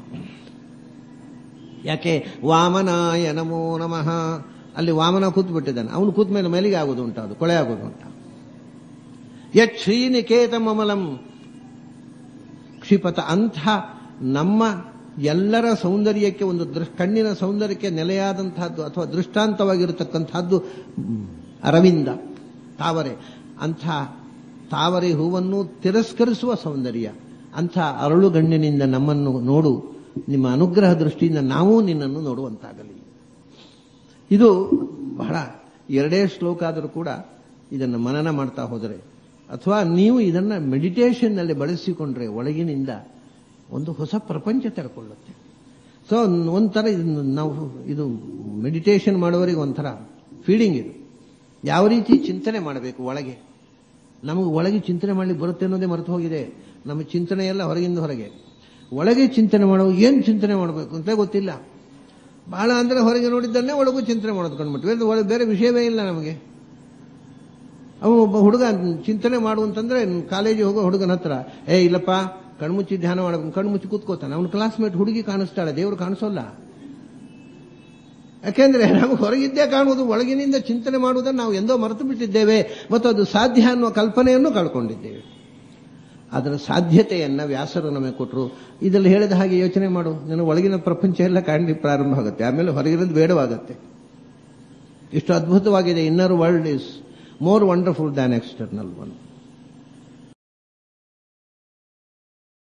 ಯಾಕೆ ವಾಮನಾಯ ನಮೋ ನಮಃ ಅಲ್ಲಿ ವಾಮನ ಕೂತ್ಬಿಟ್ಟಿದ್ದಾನೆ ಅವನು ಕೂತ ಮೇಲೆ ಮೇಲಿಗೆ ಆಗೋದು ಉಂಟು ಅದು ಕೊಳೆ ಆಗೋದು ಉಂಟ ಯತ್ ಶ್ರೀನಿಕೇತಂ ಅಮಲಂ ಕ್ಷಿಪತ ಅಂಥ ನಮ್ಮ ಎಲ್ಲರ ಸೌಂದರ್ಯಕ್ಕೆ ಒಂದು ದೃ ಕಣ್ಣಿನ ಸೌಂದರ್ಯಕ್ಕೆ ನೆಲೆಯಾದಂತಹದ್ದು ಅಥವಾ ದೃಷ್ಟಾಂತವಾಗಿರತಕ್ಕಂಥದ್ದು ಅರವಿಂದ ತಾವರೆ ಅಂಥ ತಾವರೆ ಹೂವನ್ನು ತಿರಸ್ಕರಿಸುವ ಸೌಂದರ್ಯ ಅಂಥ ಅರಳುಗಣ್ಣಿನಿಂದ ನಮ್ಮನ್ನು ನೋಡು ನಿಮ್ಮ ಅನುಗ್ರಹ ದೃಷ್ಟಿಯಿಂದ ನಾವೂ ನಿನ್ನನ್ನು ನೋಡುವಂತಾಗಲಿ ಇದು ಬಹಳ ಎರಡೇ ಶ್ಲೋಕ ಆದರೂ ಕೂಡ ಇದನ್ನು ಮನನ ಮಾಡ್ತಾ ಹೋದರೆ ಅಥವಾ ನೀವು ಇದನ್ನ ಮೆಡಿಟೇಷನ್ನಲ್ಲಿ ಬಳಸಿಕೊಂಡ್ರೆ ಒಳಗಿನಿಂದ ಒಂದು ಹೊಸ ಪ್ರಪಂಚ ತೆರೆಕೊಳ್ಳುತ್ತೆ ಸೊ ಒಂಥರ ಇದನ್ನು ನಾವು ಇದು ಮೆಡಿಟೇಷನ್ ಮಾಡುವವರಿಗೆ ಒಂಥರ ಫೀಲಿಂಗ್ ಇದು ಯಾವ ರೀತಿ ಚಿಂತನೆ ಮಾಡಬೇಕು ಒಳಗೆ ನಮಗೆ ಒಳಗೆ ಚಿಂತನೆ ಮಾಡಲಿಕ್ಕೆ ಬರುತ್ತೆ ಅನ್ನೋದೇ ಮರೆತು ಹೋಗಿದೆ ನಮ್ಮ ಚಿಂತನೆ ಎಲ್ಲ ಹೊರಗಿಂದ ಹೊರಗೆ ಒಳಗೆ ಚಿಂತನೆ ಮಾಡುವ ಏನು ಚಿಂತನೆ ಮಾಡಬೇಕು ಅಂತ ಗೊತ್ತಿಲ್ಲ ಬಹಳ ಅಂದ್ರೆ ಹೊರಗೆ ನೋಡಿದ್ದನ್ನೇ ಒಳಗೂ ಚಿಂತನೆ ಮಾಡೋದು ಕಂಡ್ಬಿಟ್ವಿ ಒಳಗೆ ಬೇರೆ ವಿಷಯವೇ ಇಲ್ಲ ನಮಗೆ ಅವ ಒಬ್ಬ ಹುಡುಗ ಚಿಂತನೆ ಮಾಡುವಂತಂದ್ರೆ ಕಾಲೇಜಿಗೆ ಹೋಗೋ ಹುಡುಗನ ಹತ್ರ ಏ ಇಲ್ಲಪ್ಪ ಕಣ್ಮುಚ್ಚಿ ಧ್ಯಾನ ಮಾಡಬೇಕು ಕಣ್ಮುಚ್ಚಿ ಕೂತ್ಕೋತಾನೆ ಅವನ ಕ್ಲಾಸ್ಮೇಟ್ ಹುಡುಗಿ ಕಾಣಿಸ್ತಾಳೆ ದೇವರು ಕಾಣಿಸೋಲ್ಲ ಯಾಕೆಂದ್ರೆ ನಮಗೆ ಹೊರಗಿದ್ದೇ ಕಾಣುವುದು ಒಳಗಿನಿಂದ ಚಿಂತನೆ ಮಾಡುವುದನ್ನು ನಾವು ಎಂದೋ ಮರೆತು ಬಿಟ್ಟಿದ್ದೇವೆ ಮತ್ತು ಅದು ಸಾಧ್ಯ ಅನ್ನುವ ಕಲ್ಪನೆಯನ್ನು ಕಳ್ಕೊಂಡಿದ್ದೇವೆ ಅದರ ಸಾಧ್ಯತೆಯನ್ನ ವ್ಯಾಸರು ನಮಗೆ ಕೊಟ್ಟರು ಇದರಲ್ಲಿ ಹೇಳಿದ ಹಾಗೆ ಯೋಚನೆ ಮಾಡು ನನ್ನ ಒಳಗಿನ ಪ್ರಪಂಚ ಎಲ್ಲ ಕಾಣಲಿಕ್ಕೆ ಪ್ರಾರಂಭ ಆಗುತ್ತೆ ಆಮೇಲೆ ಹೊರಗಿರೋದು ಬೇಡವಾಗುತ್ತೆ ಇಷ್ಟು ಅದ್ಭುತವಾಗಿದೆ inner world is more wonderful than external one